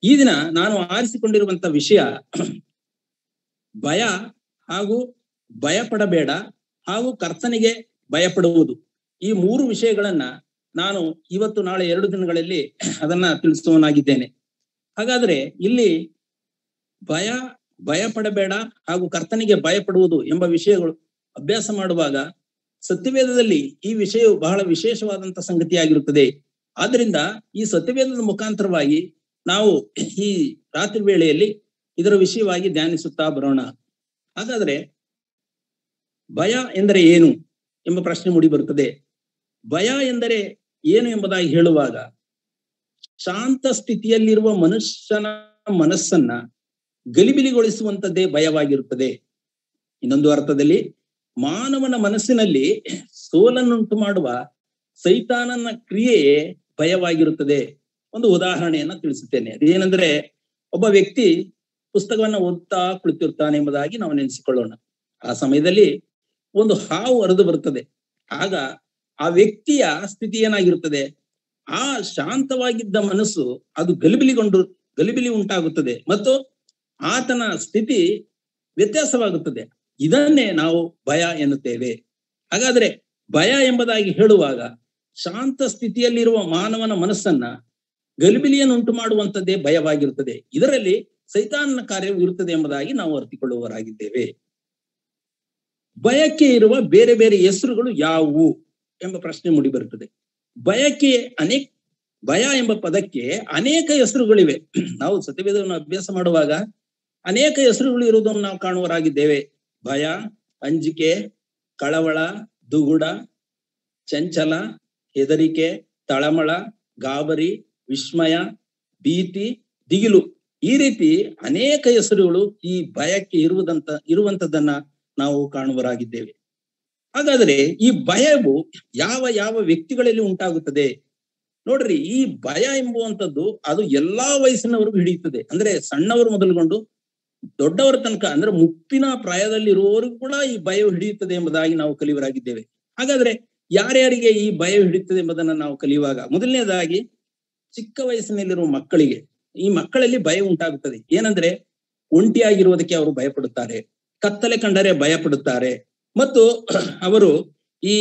ಈ ದಿನ ನಾನು ಆರಿಸಿಕೊಂಡಿರುವಂತ ವಿಷಯ ಭಯ ಹಾಗೂ ಭಯ ಪಡಬೇಡ ಹಾಗೂ ಕರ್ತನಿಗೆ ಭಯಪಡುವುದು ಈ ಮೂರು ವಿಷಯಗಳನ್ನ ನಾನು ಇವತ್ತು ನಾಳೆ ಎರಡು ದಿನಗಳಲ್ಲಿ ಅದನ್ನ ತಿಳಿಸುವನಾಗಿದ್ದೇನೆ ಹಾಗಾದ್ರೆ ಇಲ್ಲಿ ಭಯ ಭಯ ಪಡಬೇಡ ಹಾಗೂ ಕರ್ತನಿಗೆ ಭಯಪಡುವುದು ಎಂಬ ವಿಷಯಗಳು ಅಭ್ಯಾಸ ಮಾಡುವಾಗ ಸತ್ಯವೇದದಲ್ಲಿ ಈ ವಿಷಯವು ಬಹಳ ವಿಶೇಷವಾದಂತ ಸಂಗತಿಯಾಗಿರುತ್ತದೆ ಆದ್ರಿಂದ ಈ ಸತ್ಯವೇದದ ಮುಖಾಂತರವಾಗಿ ನಾವು ಈ ರಾತ್ರಿ ವೇಳೆಯಲ್ಲಿ ಇದರ ವಿಷಯವಾಗಿ ಧ್ಯಾನಿಸುತ್ತಾ ಬರೋಣ ಹಾಗಾದ್ರೆ ಭಯ ಎಂದರೆ ಏನು ಎಂಬ ಪ್ರಶ್ನೆ ಮೂಡಿ ಬರುತ್ತದೆ ಭಯ ಎಂದರೆ ಏನು ಎಂಬುದಾಗಿ ಹೇಳುವಾಗ ಶಾಂತ ಸ್ಥಿತಿಯಲ್ಲಿರುವ ಮನುಷ್ಯನ ಮನಸ್ಸನ್ನ ಗಲಿಬಿಲಿಗೊಳಿಸುವಂತದ್ದೇ ಭಯವಾಗಿರುತ್ತದೆ ಇನ್ನೊಂದು ಅರ್ಥದಲ್ಲಿ ಮಾನವನ ಮನಸ್ಸಿನಲ್ಲಿ ಸೋಲನ್ನುಂಟು ಮಾಡುವ ಸೈತಾನನ ಕ್ರಿಯೆಯೇ ಭಯವಾಗಿರುತ್ತದೆ ಒಂದು ಉದಾಹರಣೆಯನ್ನ ತಿಳಿಸುತ್ತೇನೆ ಅದೇನೆಂದ್ರೆ ಒಬ್ಬ ವ್ಯಕ್ತಿ ಪುಸ್ತಕವನ್ನ ಓದ್ತಾ ಕುಳಿತಿರ್ತಾನೆ ಎಂಬುದಾಗಿ ನಾವು ನೆನೆಸಿಕೊಳ್ಳೋಣ ಆ ಸಮಯದಲ್ಲಿ ಒಂದು ಹಾವು ಹರಿದು ಬರುತ್ತದೆ ಆಗ ಆ ವ್ಯಕ್ತಿಯ ಸ್ಥಿತಿ ಏನಾಗಿರುತ್ತದೆ ಆ ಶಾಂತವಾಗಿದ್ದ ಮನಸ್ಸು ಅದು ಗಲಿಬಿಲಿಗೊಂಡು ಗಲಿಬಿಲಿ ಉಂಟಾಗುತ್ತದೆ ಮತ್ತು ಆತನ ಸ್ಥಿತಿ ವ್ಯತ್ಯಾಸವಾಗುತ್ತದೆ ಇದನ್ನೇ ನಾವು ಭಯ ಎನ್ನುತ್ತೇವೆ ಹಾಗಾದ್ರೆ ಭಯ ಎಂಬುದಾಗಿ ಹೇಳುವಾಗ ಶಾಂತ ಸ್ಥಿತಿಯಲ್ಲಿರುವ ಮಾನವನ ಮನಸ್ಸನ್ನ ಗಲಿಬಿಲಿಯನ್ನುಂಟು ಮಾಡುವಂತದ್ದೇ ಭಯವಾಗಿರುತ್ತದೆ ಇದರಲ್ಲಿ ಸೈತಾನನ ಕಾರ್ಯವು ಇರುತ್ತದೆ ಎಂಬುದಾಗಿ ನಾವು ಅರ್ಥಿಕೊಳ್ಳುವವರಾಗಿದ್ದೇವೆ ಭಯಕ್ಕೆ ಇರುವ ಬೇರೆ ಬೇರೆ ಹೆಸರುಗಳು ಯಾವುವು ಎಂಬ ಪ್ರಶ್ನೆ ಮೂಡಿ ಬರುತ್ತದೆ ಭಯಕ್ಕೆ ಅನೇಕ ಭಯ ಎಂಬ ಪದಕ್ಕೆ ಅನೇಕ ಹೆಸರುಗಳಿವೆ ನಾವು ಸತ್ಯವೇದವನ್ನು ಅಭ್ಯಾಸ ಮಾಡುವಾಗ ಅನೇಕ ಹೆಸರುಗಳು ಇರುವುದನ್ನು ನಾವು ಕಾಣುವರಾಗಿದ್ದೇವೆ ಭಯ ಅಂಜಿಕೆ ಕಳವಳ ದುಗುಡ ಚಂಚಲ ಹೆದರಿಕೆ ತಳಮಳ ಗಾಬರಿ ವಿಸ್ಮಯ ಭೀತಿ ದಿಗಿಲು ಈ ರೀತಿ ಅನೇಕ ಹೆಸರುಗಳು ಈ ಭಯಕ್ಕೆ ಇರುವುದಂತ ಇರುವಂತದನ್ನ ನಾವು ಕಾಣುವರಾಗಿದ್ದೇವೆ ಹಾಗಾದ್ರೆ ಈ ಭಯವು ಯಾವ ಯಾವ ವ್ಯಕ್ತಿಗಳಲ್ಲಿ ಉಂಟಾಗುತ್ತದೆ ನೋಡ್ರಿ ಈ ಭಯ ಎಂಬುವಂಥದ್ದು ಅದು ಎಲ್ಲಾ ವಯಸ್ಸಿನವರೆಗೂ ಹಿಡಿಯುತ್ತದೆ ಅಂದ್ರೆ ಸಣ್ಣವರು ಮೊದಲುಗೊಂಡು ದೊಡ್ಡವರ ತನಕ ಅಂದ್ರೆ ಮುಪ್ಪಿನ ಪ್ರಾಯದಲ್ಲಿ ಇರುವವರಿಗೂ ಕೂಡ ಈ ಭಯ ಹಿಡಿಯುತ್ತದೆ ಎಂಬುದಾಗಿ ನಾವು ಕಲಿಯವರಾಗಿದ್ದೇವೆ ಹಾಗಾದ್ರೆ ಯಾರ್ಯಾರಿಗೆ ಈ ಭಯ ಹಿಡಿಯುತ್ತದೆ ಎಂಬುದನ್ನ ನಾವು ಕಲಿಯುವಾಗ ಮೊದಲನೇದಾಗಿ ಚಿಕ್ಕ ವಯಸ್ಸಿನಲ್ಲಿರುವ ಮಕ್ಕಳಿಗೆ ಈ ಮಕ್ಕಳಲ್ಲಿ ಭಯ ಉಂಟಾಗುತ್ತದೆ ಏನಂದ್ರೆ ಒಂಟಿಯಾಗಿರುವುದಕ್ಕೆ ಅವರು ಭಯಪಡುತ್ತಾರೆ ಕತ್ತಲೆ ಕಂಡರೆ ಭಯ ಪಡುತ್ತಾರೆ ಮತ್ತು ಅವರು ಈ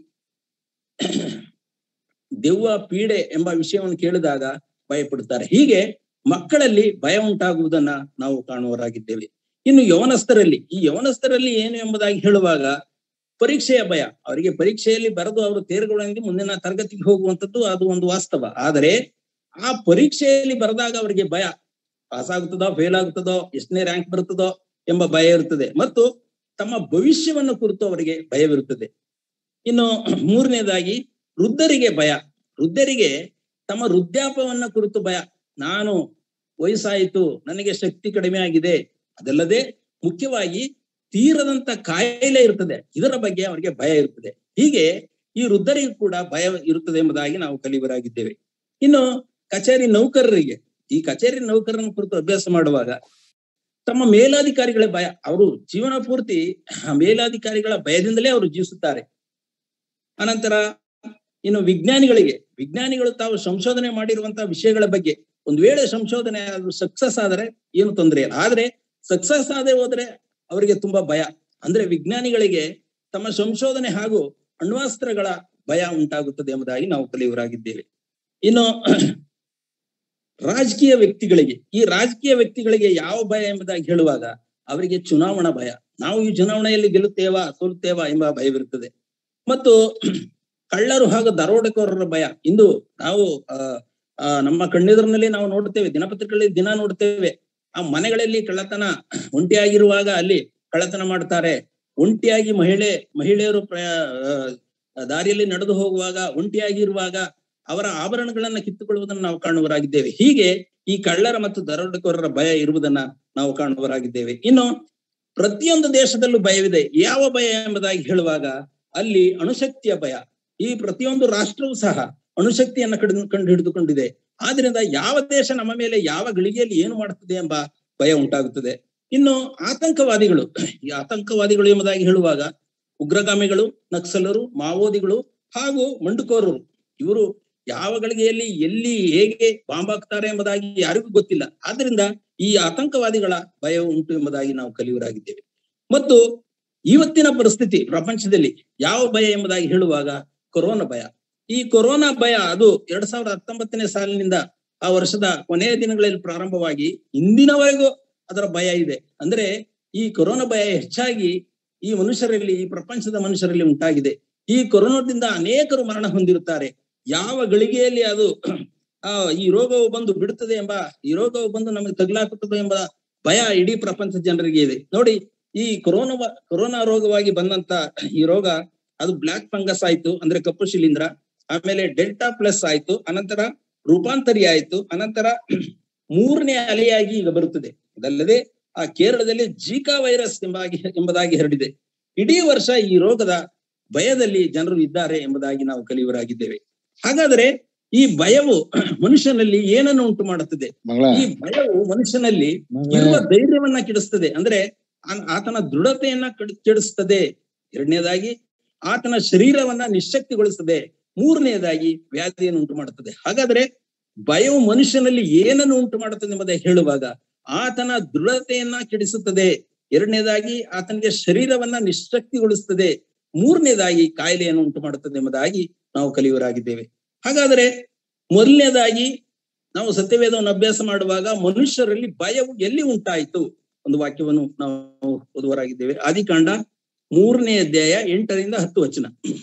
ದೆವ್ವ ಪೀಡೆ ಎಂಬ ವಿಷಯವನ್ನು ಕೇಳಿದಾಗ ಭಯಪಡುತ್ತಾರೆ ಹೀಗೆ ಮಕ್ಕಳಲ್ಲಿ ಭಯ ಉಂಟಾಗುವುದನ್ನ ನಾವು ಕಾಣುವರಾಗಿದ್ದೇವೆ ಇನ್ನು ಯವನಸ್ಥರಲ್ಲಿ ಈ ಯವನಸ್ಥರಲ್ಲಿ ಏನು ಎಂಬುದಾಗಿ ಹೇಳುವಾಗ ಪರೀಕ್ಷೆಯ ಭಯ ಅವರಿಗೆ ಪರೀಕ್ಷೆಯಲ್ಲಿ ಬರೆದು ಅವರು ತೇರ್ಗೊಳಂಗೆ ಮುಂದಿನ ತರಗತಿಗೆ ಹೋಗುವಂಥದ್ದು ಅದು ಒಂದು ವಾಸ್ತವ ಆದರೆ ಆ ಪರೀಕ್ಷೆಯಲ್ಲಿ ಬರೆದಾಗ ಅವರಿಗೆ ಭಯ ಪಾಸ್ ಆಗುತ್ತದೋ ಫೇಲ್ ಆಗುತ್ತದೋ ಎಷ್ಟನೇ ರ್ಯಾಂಕ್ ಬರುತ್ತದೋ ಎಂಬ ಭಯ ಇರುತ್ತದೆ ಮತ್ತು ತಮ್ಮ ಭವಿಷ್ಯವನ್ನು ಕುರಿತು ಅವರಿಗೆ ಭಯವಿರುತ್ತದೆ ಇನ್ನು ಮೂರನೇದಾಗಿ ವೃದ್ಧರಿಗೆ ಭಯ ವೃದ್ಧರಿಗೆ ತಮ್ಮ ವೃದ್ಧಾಪವನ್ನ ಕುರಿತು ಭಯ ನಾನು ವಯಸ್ಸಾಯಿತು ನನಗೆ ಶಕ್ತಿ ಕಡಿಮೆ ಆಗಿದೆ ಅದಲ್ಲದೆ ಮುಖ್ಯವಾಗಿ ತೀರದಂತ ಕಾಯಿಲೆ ಇರ್ತದೆ ಇದರ ಬಗ್ಗೆ ಅವರಿಗೆ ಭಯ ಇರ್ತದೆ ಹೀಗೆ ಈ ವೃದ್ಧರಿಗೂ ಕೂಡ ಭಯ ಇರುತ್ತದೆ ಎಂಬುದಾಗಿ ನಾವು ಕಲಿಬರಾಗಿದ್ದೇವೆ ಇನ್ನು ಕಚೇರಿ ನೌಕರರಿಗೆ ಈ ಕಚೇರಿ ನೌಕರನ ಕುರಿತು ಅಭ್ಯಾಸ ಮಾಡುವಾಗ ತಮ್ಮ ಮೇಲಾಧಿಕಾರಿಗಳ ಭಯ ಅವರು ಜೀವನ ಪೂರ್ತಿ ಮೇಲಾಧಿಕಾರಿಗಳ ಭಯದಿಂದಲೇ ಅವರು ಜೀವಿಸುತ್ತಾರೆ ಅನಂತರ ಇನ್ನು ವಿಜ್ಞಾನಿಗಳಿಗೆ ವಿಜ್ಞಾನಿಗಳು ತಾವು ಸಂಶೋಧನೆ ಮಾಡಿರುವಂತಹ ವಿಷಯಗಳ ಬಗ್ಗೆ ಒಂದ್ ವೇಳೆ ಸಂಶೋಧನೆ ಆದ್ರೂ ಸಕ್ಸಸ್ ಆದರೆ ಏನು ತೊಂದರೆ ಇಲ್ಲ ಆದ್ರೆ ಸಕ್ಸಸ್ ಆದೇ ಹೋದ್ರೆ ಅವರಿಗೆ ತುಂಬಾ ಭಯ ಅಂದ್ರೆ ವಿಜ್ಞಾನಿಗಳಿಗೆ ತಮ್ಮ ಸಂಶೋಧನೆ ಹಾಗೂ ಅಣ್ವಾಸ್ತ್ರಗಳ ಭಯ ಉಂಟಾಗುತ್ತದೆ ಎಂಬುದಾಗಿ ನಾವು ಕಲಿಯವರಾಗಿದ್ದೇವೆ ಇನ್ನು ರಾಜಕೀಯ ವ್ಯಕ್ತಿಗಳಿಗೆ ಈ ರಾಜಕೀಯ ವ್ಯಕ್ತಿಗಳಿಗೆ ಯಾವ ಭಯ ಎಂಬುದಾಗಿ ಹೇಳುವಾಗ ಅವರಿಗೆ ಚುನಾವಣಾ ಭಯ ನಾವು ಈ ಚುನಾವಣೆಯಲ್ಲಿ ಗೆಲ್ಲುತ್ತೇವಾ ಸೋಲುತ್ತೇವಾ ಎಂಬ ಭಯವಿರುತ್ತದೆ ಮತ್ತು ಕಳ್ಳರು ಹಾಗೂ ದರೋಡೆಕೋರರ ಭಯ ಇಂದು ನಾವು ಆ ನಮ್ಮ ಕಣ್ಣೆದುರಿನಲ್ಲಿ ನಾವು ನೋಡುತ್ತೇವೆ ದಿನಪತ್ರಿಕೆಗಳಲ್ಲಿ ದಿನ ನೋಡುತ್ತೇವೆ ಆ ಮನೆಗಳಲ್ಲಿ ಕಳ್ಳತನ ಒಂಟಿಯಾಗಿರುವಾಗ ಅಲ್ಲಿ ಕಳ್ಳತನ ಮಾಡ್ತಾರೆ ಒಂಟಿಯಾಗಿ ಮಹಿಳೆ ಮಹಿಳೆಯರು ಪ್ರ ದಾರಿಯಲ್ಲಿ ನಡೆದು ಹೋಗುವಾಗ ಒಂಟಿಯಾಗಿರುವಾಗ ಅವರ ಆಭರಣಗಳನ್ನ ಕಿತ್ತುಕೊಳ್ಳುವುದನ್ನು ನಾವು ಕಾಣುವರಾಗಿದ್ದೇವೆ ಹೀಗೆ ಈ ಕಳ್ಳರ ಮತ್ತು ದರೋಡೆಕೋರರ ಭಯ ಇರುವುದನ್ನ ನಾವು ಕಾಣುವರಾಗಿದ್ದೇವೆ ಇನ್ನು ಪ್ರತಿಯೊಂದು ದೇಶದಲ್ಲೂ ಭಯವಿದೆ ಯಾವ ಭಯ ಎಂಬುದಾಗಿ ಹೇಳುವಾಗ ಅಲ್ಲಿ ಅಣುಶಕ್ತಿಯ ಭಯ ಈ ಪ್ರತಿಯೊಂದು ರಾಷ್ಟ್ರವೂ ಸಹ ಅಣುಶಕ್ತಿಯನ್ನ ಕಡಿದು ಕಂಡು ಹಿಡಿದುಕೊಂಡಿದೆ ಆದ್ರಿಂದ ಯಾವ ದೇಶ ನಮ್ಮ ಮೇಲೆ ಯಾವ ಗಳಿಗೆಯಲ್ಲಿ ಏನು ಮಾಡುತ್ತದೆ ಎಂಬ ಭಯ ಉಂಟಾಗುತ್ತದೆ ಇನ್ನು ಆತಂಕವಾದಿಗಳು ಈ ಆತಂಕವಾದಿಗಳು ಎಂಬುದಾಗಿ ಹೇಳುವಾಗ ಉಗ್ರಗಾಮಿಗಳು ನಕ್ಸಲರು ಮಾವೋದಿಗಳು ಹಾಗೂ ಮಂಡುಕೋರರು ಇವರು ಯಾವ ಗಳಿಗೆಯಲ್ಲಿ ಎಲ್ಲಿ ಹೇಗೆ ಬಾಂಬ್ ಹಾಕ್ತಾರೆ ಎಂಬುದಾಗಿ ಯಾರಿಗೂ ಗೊತ್ತಿಲ್ಲ ಆದ್ರಿಂದ ಈ ಆತಂಕವಾದಿಗಳ ಭಯ ಉಂಟು ಎಂಬುದಾಗಿ ನಾವು ಕಲಿಯುವರಾಗಿದ್ದೇವೆ ಮತ್ತು ಇವತ್ತಿನ ಪರಿಸ್ಥಿತಿ ಪ್ರಪಂಚದಲ್ಲಿ ಯಾವ ಭಯ ಎಂಬುದಾಗಿ ಹೇಳುವಾಗ ಕೊರೋನಾ ಭಯ ಈ ಕೊರೋನಾ ಭಯ ಅದು ಎರಡ್ ಸಾವಿರದ ಹತ್ತೊಂಬತ್ತನೇ ಸಾಲಿನಿಂದ ಆ ವರ್ಷದ ಕೊನೆಯ ದಿನಗಳಲ್ಲಿ ಪ್ರಾರಂಭವಾಗಿ ಇಂದಿನವರೆಗೂ ಅದರ ಭಯ ಇದೆ ಅಂದ್ರೆ ಈ ಕೊರೋನಾ ಭಯ ಹೆಚ್ಚಾಗಿ ಈ ಮನುಷ್ಯರಲ್ಲಿ ಈ ಪ್ರಪಂಚದ ಮನುಷ್ಯರಲ್ಲಿ ಉಂಟಾಗಿದೆ ಈ ಕೊರೋನಾದಿಂದ ಅನೇಕರು ಮರಣ ಹೊಂದಿರುತ್ತಾರೆ ಯಾವ ಗಳಿಗೆಯಲ್ಲಿ ಅದು ಆ ಈ ರೋಗವು ಬಂದು ಬಿಡುತ್ತದೆ ಎಂಬ ಈ ರೋಗವು ಬಂದು ನಮಗೆ ತಗಲಾಕುತ್ತದೆ ಎಂಬ ಭಯ ಇಡೀ ಪ್ರಪಂಚದ ಜನರಿಗೆ ಇದೆ ನೋಡಿ ಈ ಕೊರೋನಾ ಕೊರೋನಾ ರೋಗವಾಗಿ ಬಂದಂತ ಈ ರೋಗ ಅದು ಬ್ಲಾಕ್ ಫಂಗಸ್ ಆಯ್ತು ಅಂದ್ರೆ ಕಪ್ಪು ಶಿಲೀಂಧ್ರ ಆಮೇಲೆ ಡೆಲ್ಟಾ ಪ್ಲಸ್ ಆಯ್ತು ಅನಂತರ ರೂಪಾಂತರಿ ಆಯ್ತು ಅನಂತರ ಮೂರನೇ ಅಲೆಯಾಗಿ ಈಗ ಬರುತ್ತದೆ ಇದಲ್ಲದೆ ಆ ಕೇರಳದಲ್ಲಿ ಜೀಕಾ ವೈರಸ್ ಎಂಬಾಗಿ ಎಂಬುದಾಗಿ ಹರಡಿದೆ ಇಡೀ ವರ್ಷ ಈ ರೋಗದ ಭಯದಲ್ಲಿ ಜನರು ಇದ್ದಾರೆ ಎಂಬುದಾಗಿ ನಾವು ಕಲಿಯುವರಾಗಿದ್ದೇವೆ ಹಾಗಾದರೆ ಈ ಭಯವು ಮನುಷ್ಯನಲ್ಲಿ ಏನನ್ನು ಉಂಟು ಮಾಡುತ್ತದೆ ಮಗಳ ಈ ಭಯವು ಮನುಷ್ಯನಲ್ಲಿ ಇರುವ ಧೈರ್ಯವನ್ನ ಕೆಡಿಸ್ತದೆ ಅಂದ್ರೆ ಆನ್- ಆತನ ದೃಢತೆಯನ್ನ ಕೆಡ್- ಕೆಡಿಸ್ತದೆ ಎರಡನೇದಾಗಿ ಆತನ ಶರೀರವನ್ನ ನಿಶಕ್ತಿಗೊಳಿಸ್ತದೆ ಮೂರನೆಯದಾಗಿ ವ್ಯಾಧಿಯನ್ನು ಉಂಟು ಮಾಡುತ್ತದೆ ಹಾಗಾದ್ರೆ ಭಯವು ಮನುಷ್ಯನಲ್ಲಿ ಏನನ್ನು ಉಂಟು ಮಾಡುತ್ತದೆ ಎಂಬುದಾಗಿ ಹೇಳುವಾಗ ಆತನ ದೃಢತೆಯನ್ನ ಕೆಡಿಸುತ್ತದೆ ಎರಡನೇದಾಗಿ ಆತನಿಗೆ ಶರೀರವನ್ನ ನಿಶಕ್ತಿಗೊಳಿಸ್ತದೆ ಮೂರನೇದಾಗಿ ಕಾಯಿಲೆಯನ್ನು ಉಂಟು ಮಾಡುತ್ತದೆ ಎಂಬುದಾಗಿ ನಾವು ಕಲಿಯುವರಾಗಿದ್ದೇವೆ ಹಾಗಾದ್ರೆ ಮೊದಲನೇದಾಗಿ ನಾವು ಸತ್ಯವೇದವನ್ನು ಅಭ್ಯಾಸ ಮಾಡುವಾಗ ಮನುಷ್ಯರಲ್ಲಿ ಭಯವು ಎಲ್ಲಿ ಉಂಟಾಯಿತು ಒಂದು ವಾಕ್ಯವನ್ನು ನಾವು ಓದುವರಾಗಿದ್ದೇವೆ ಆದಿಕಾಂಡ ಮೂರನೇ ಅಧ್ಯಾಯ ಎಂಟರಿಂದ ಹತ್ತು ವಚನ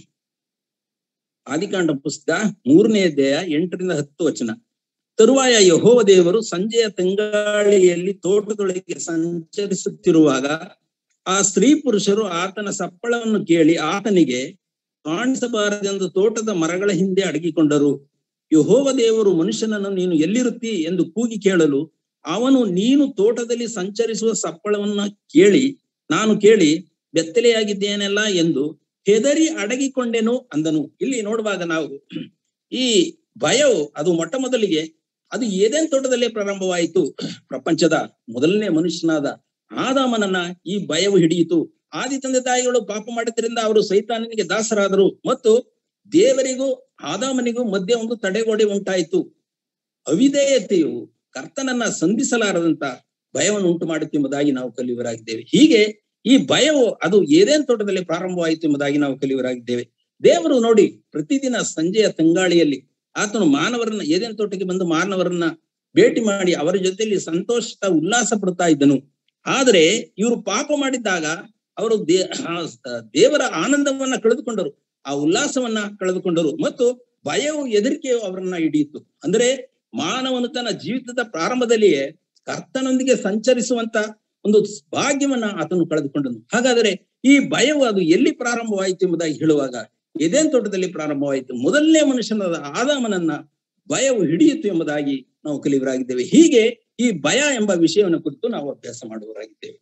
ಆದಿಕಾಂಡ ಪುಸ್ತಕ ಮೂರನೇ ಅಧ್ಯಾಯ ಎಂಟರಿಂದ ಹತ್ತು ವಚನ ತರುವಾಯ ಯಹೋವ ದೇವರು ಸಂಜೆಯ ತಂಗಾಳಿಯಲ್ಲಿ ತೋಟದೊಳಗೆ ಸಂಚರಿಸುತ್ತಿರುವಾಗ ಆ ಸ್ತ್ರೀ ಪುರುಷರು ಆತನ ಸಪ್ಪಳವನ್ನು ಕೇಳಿ ಆತನಿಗೆ ಕಾಣಿಸಬಾರದೆಂದು ತೋಟದ ಮರಗಳ ಹಿಂದೆ ಅಡಗಿಕೊಂಡರು ಯಹೋವ ದೇವರು ಮನುಷ್ಯನನ್ನು ನೀನು ಎಲ್ಲಿರುತ್ತಿ ಎಂದು ಕೂಗಿ ಕೇಳಲು ಅವನು ನೀನು ತೋಟದಲ್ಲಿ ಸಂಚರಿಸುವ ಸಪ್ಪಳವನ್ನ ಕೇಳಿ ನಾನು ಕೇಳಿ ಬೆತ್ತಲೆಯಾಗಿದ್ದೇನಲ್ಲ ಎಂದು ಹೆದರಿ ಅಡಗಿಕೊಂಡೆನು ಅಂದನು ಇಲ್ಲಿ ನೋಡುವಾಗ ನಾವು ಈ ಭಯವು ಅದು ಮೊಟ್ಟ ಮೊದಲಿಗೆ ಅದು ಏದೇನ್ ತೋಟದಲ್ಲೇ ಪ್ರಾರಂಭವಾಯಿತು ಪ್ರಪಂಚದ ಮೊದಲನೇ ಮನುಷ್ಯನಾದ ಆದಾಮನನ್ನ ಈ ಭಯವು ಹಿಡಿಯಿತು ಆದಿ ತಂದೆ ತಾಯಿಗಳು ಪಾಪ ಮಾಡಿದ್ರಿಂದ ಅವರು ಸೈತಾನನಿಗೆ ದಾಸರಾದರು ಮತ್ತು ದೇವರಿಗೂ ಆದಾಮನಿಗೂ ಮಧ್ಯೆ ಒಂದು ತಡೆಗೋಡೆ ಉಂಟಾಯಿತು ಅವಿಧೇಯತೆಯು ಕರ್ತನನ್ನ ಸಂಧಿಸಲಾರದಂತ ಭಯವನ್ನು ಉಂಟು ಮಾಡುತ್ತೆ ಎಂಬುದಾಗಿ ನಾವು ಕಲಿಯುವರಾಗಿದ್ದೇವೆ ಹೀಗೆ ಈ ಭಯವು ಅದು ಏದೇನ್ ತೋಟದಲ್ಲಿ ಪ್ರಾರಂಭವಾಯಿತು ಎಂಬುದಾಗಿ ನಾವು ಕಲಿಯುವರಾಗಿದ್ದೇವೆ ದೇವರು ನೋಡಿ ಪ್ರತಿದಿನ ಸಂಜೆಯ ತಂಗಾಳಿಯಲ್ಲಿ ಆತನು ಮಾನವರನ್ನ ಏದೇನ್ ತೋಟಕ್ಕೆ ಬಂದು ಮಾನವರನ್ನ ಭೇಟಿ ಮಾಡಿ ಅವರ ಜೊತೆಯಲ್ಲಿ ಸಂತೋಷ ಉಲ್ಲಾಸ ಪಡ್ತಾ ಇದ್ದನು ಆದ್ರೆ ಇವರು ಪಾಪ ಮಾಡಿದ್ದಾಗ ಅವರು ದೇ ಆ ದೇವರ ಆನಂದವನ್ನ ಕಳೆದುಕೊಂಡರು ಆ ಉಲ್ಲಾಸವನ್ನ ಕಳೆದುಕೊಂಡರು ಮತ್ತು ಭಯವು ಹೆದರಿಕೆಯು ಅವರನ್ನ ಹಿಡಿಯಿತು ಅಂದ್ರೆ ಮಾನವನು ತನ್ನ ಜೀವಿತದ ಪ್ರಾರಂಭದಲ್ಲಿಯೇ ಕರ್ತನೊಂದಿಗೆ ಸಂಚರಿಸುವಂತ ಒಂದು ಭಾಗ್ಯವನ್ನ ಆತನು ಕಳೆದುಕೊಂಡನು ಹಾಗಾದರೆ ಈ ಭಯವು ಅದು ಎಲ್ಲಿ ಪ್ರಾರಂಭವಾಯಿತು ಎಂಬುದಾಗಿ ಹೇಳುವಾಗ ಎದೇನ್ ತೋಟದಲ್ಲಿ ಪ್ರಾರಂಭವಾಯಿತು ಮೊದಲನೇ ಮನುಷ್ಯನಾದ ಆದಾಮನನ್ನ ಭಯವು ಹಿಡಿಯಿತು ಎಂಬುದಾಗಿ ನಾವು ಕಲಿಯವರಾಗಿದ್ದೇವೆ ಹೀಗೆ ಈ ಭಯ ಎಂಬ ವಿಷಯವನ್ನು ಕುರಿತು ನಾವು ಅಭ್ಯಾಸ ಮಾಡುವವರಾಗಿದ್ದೇವೆ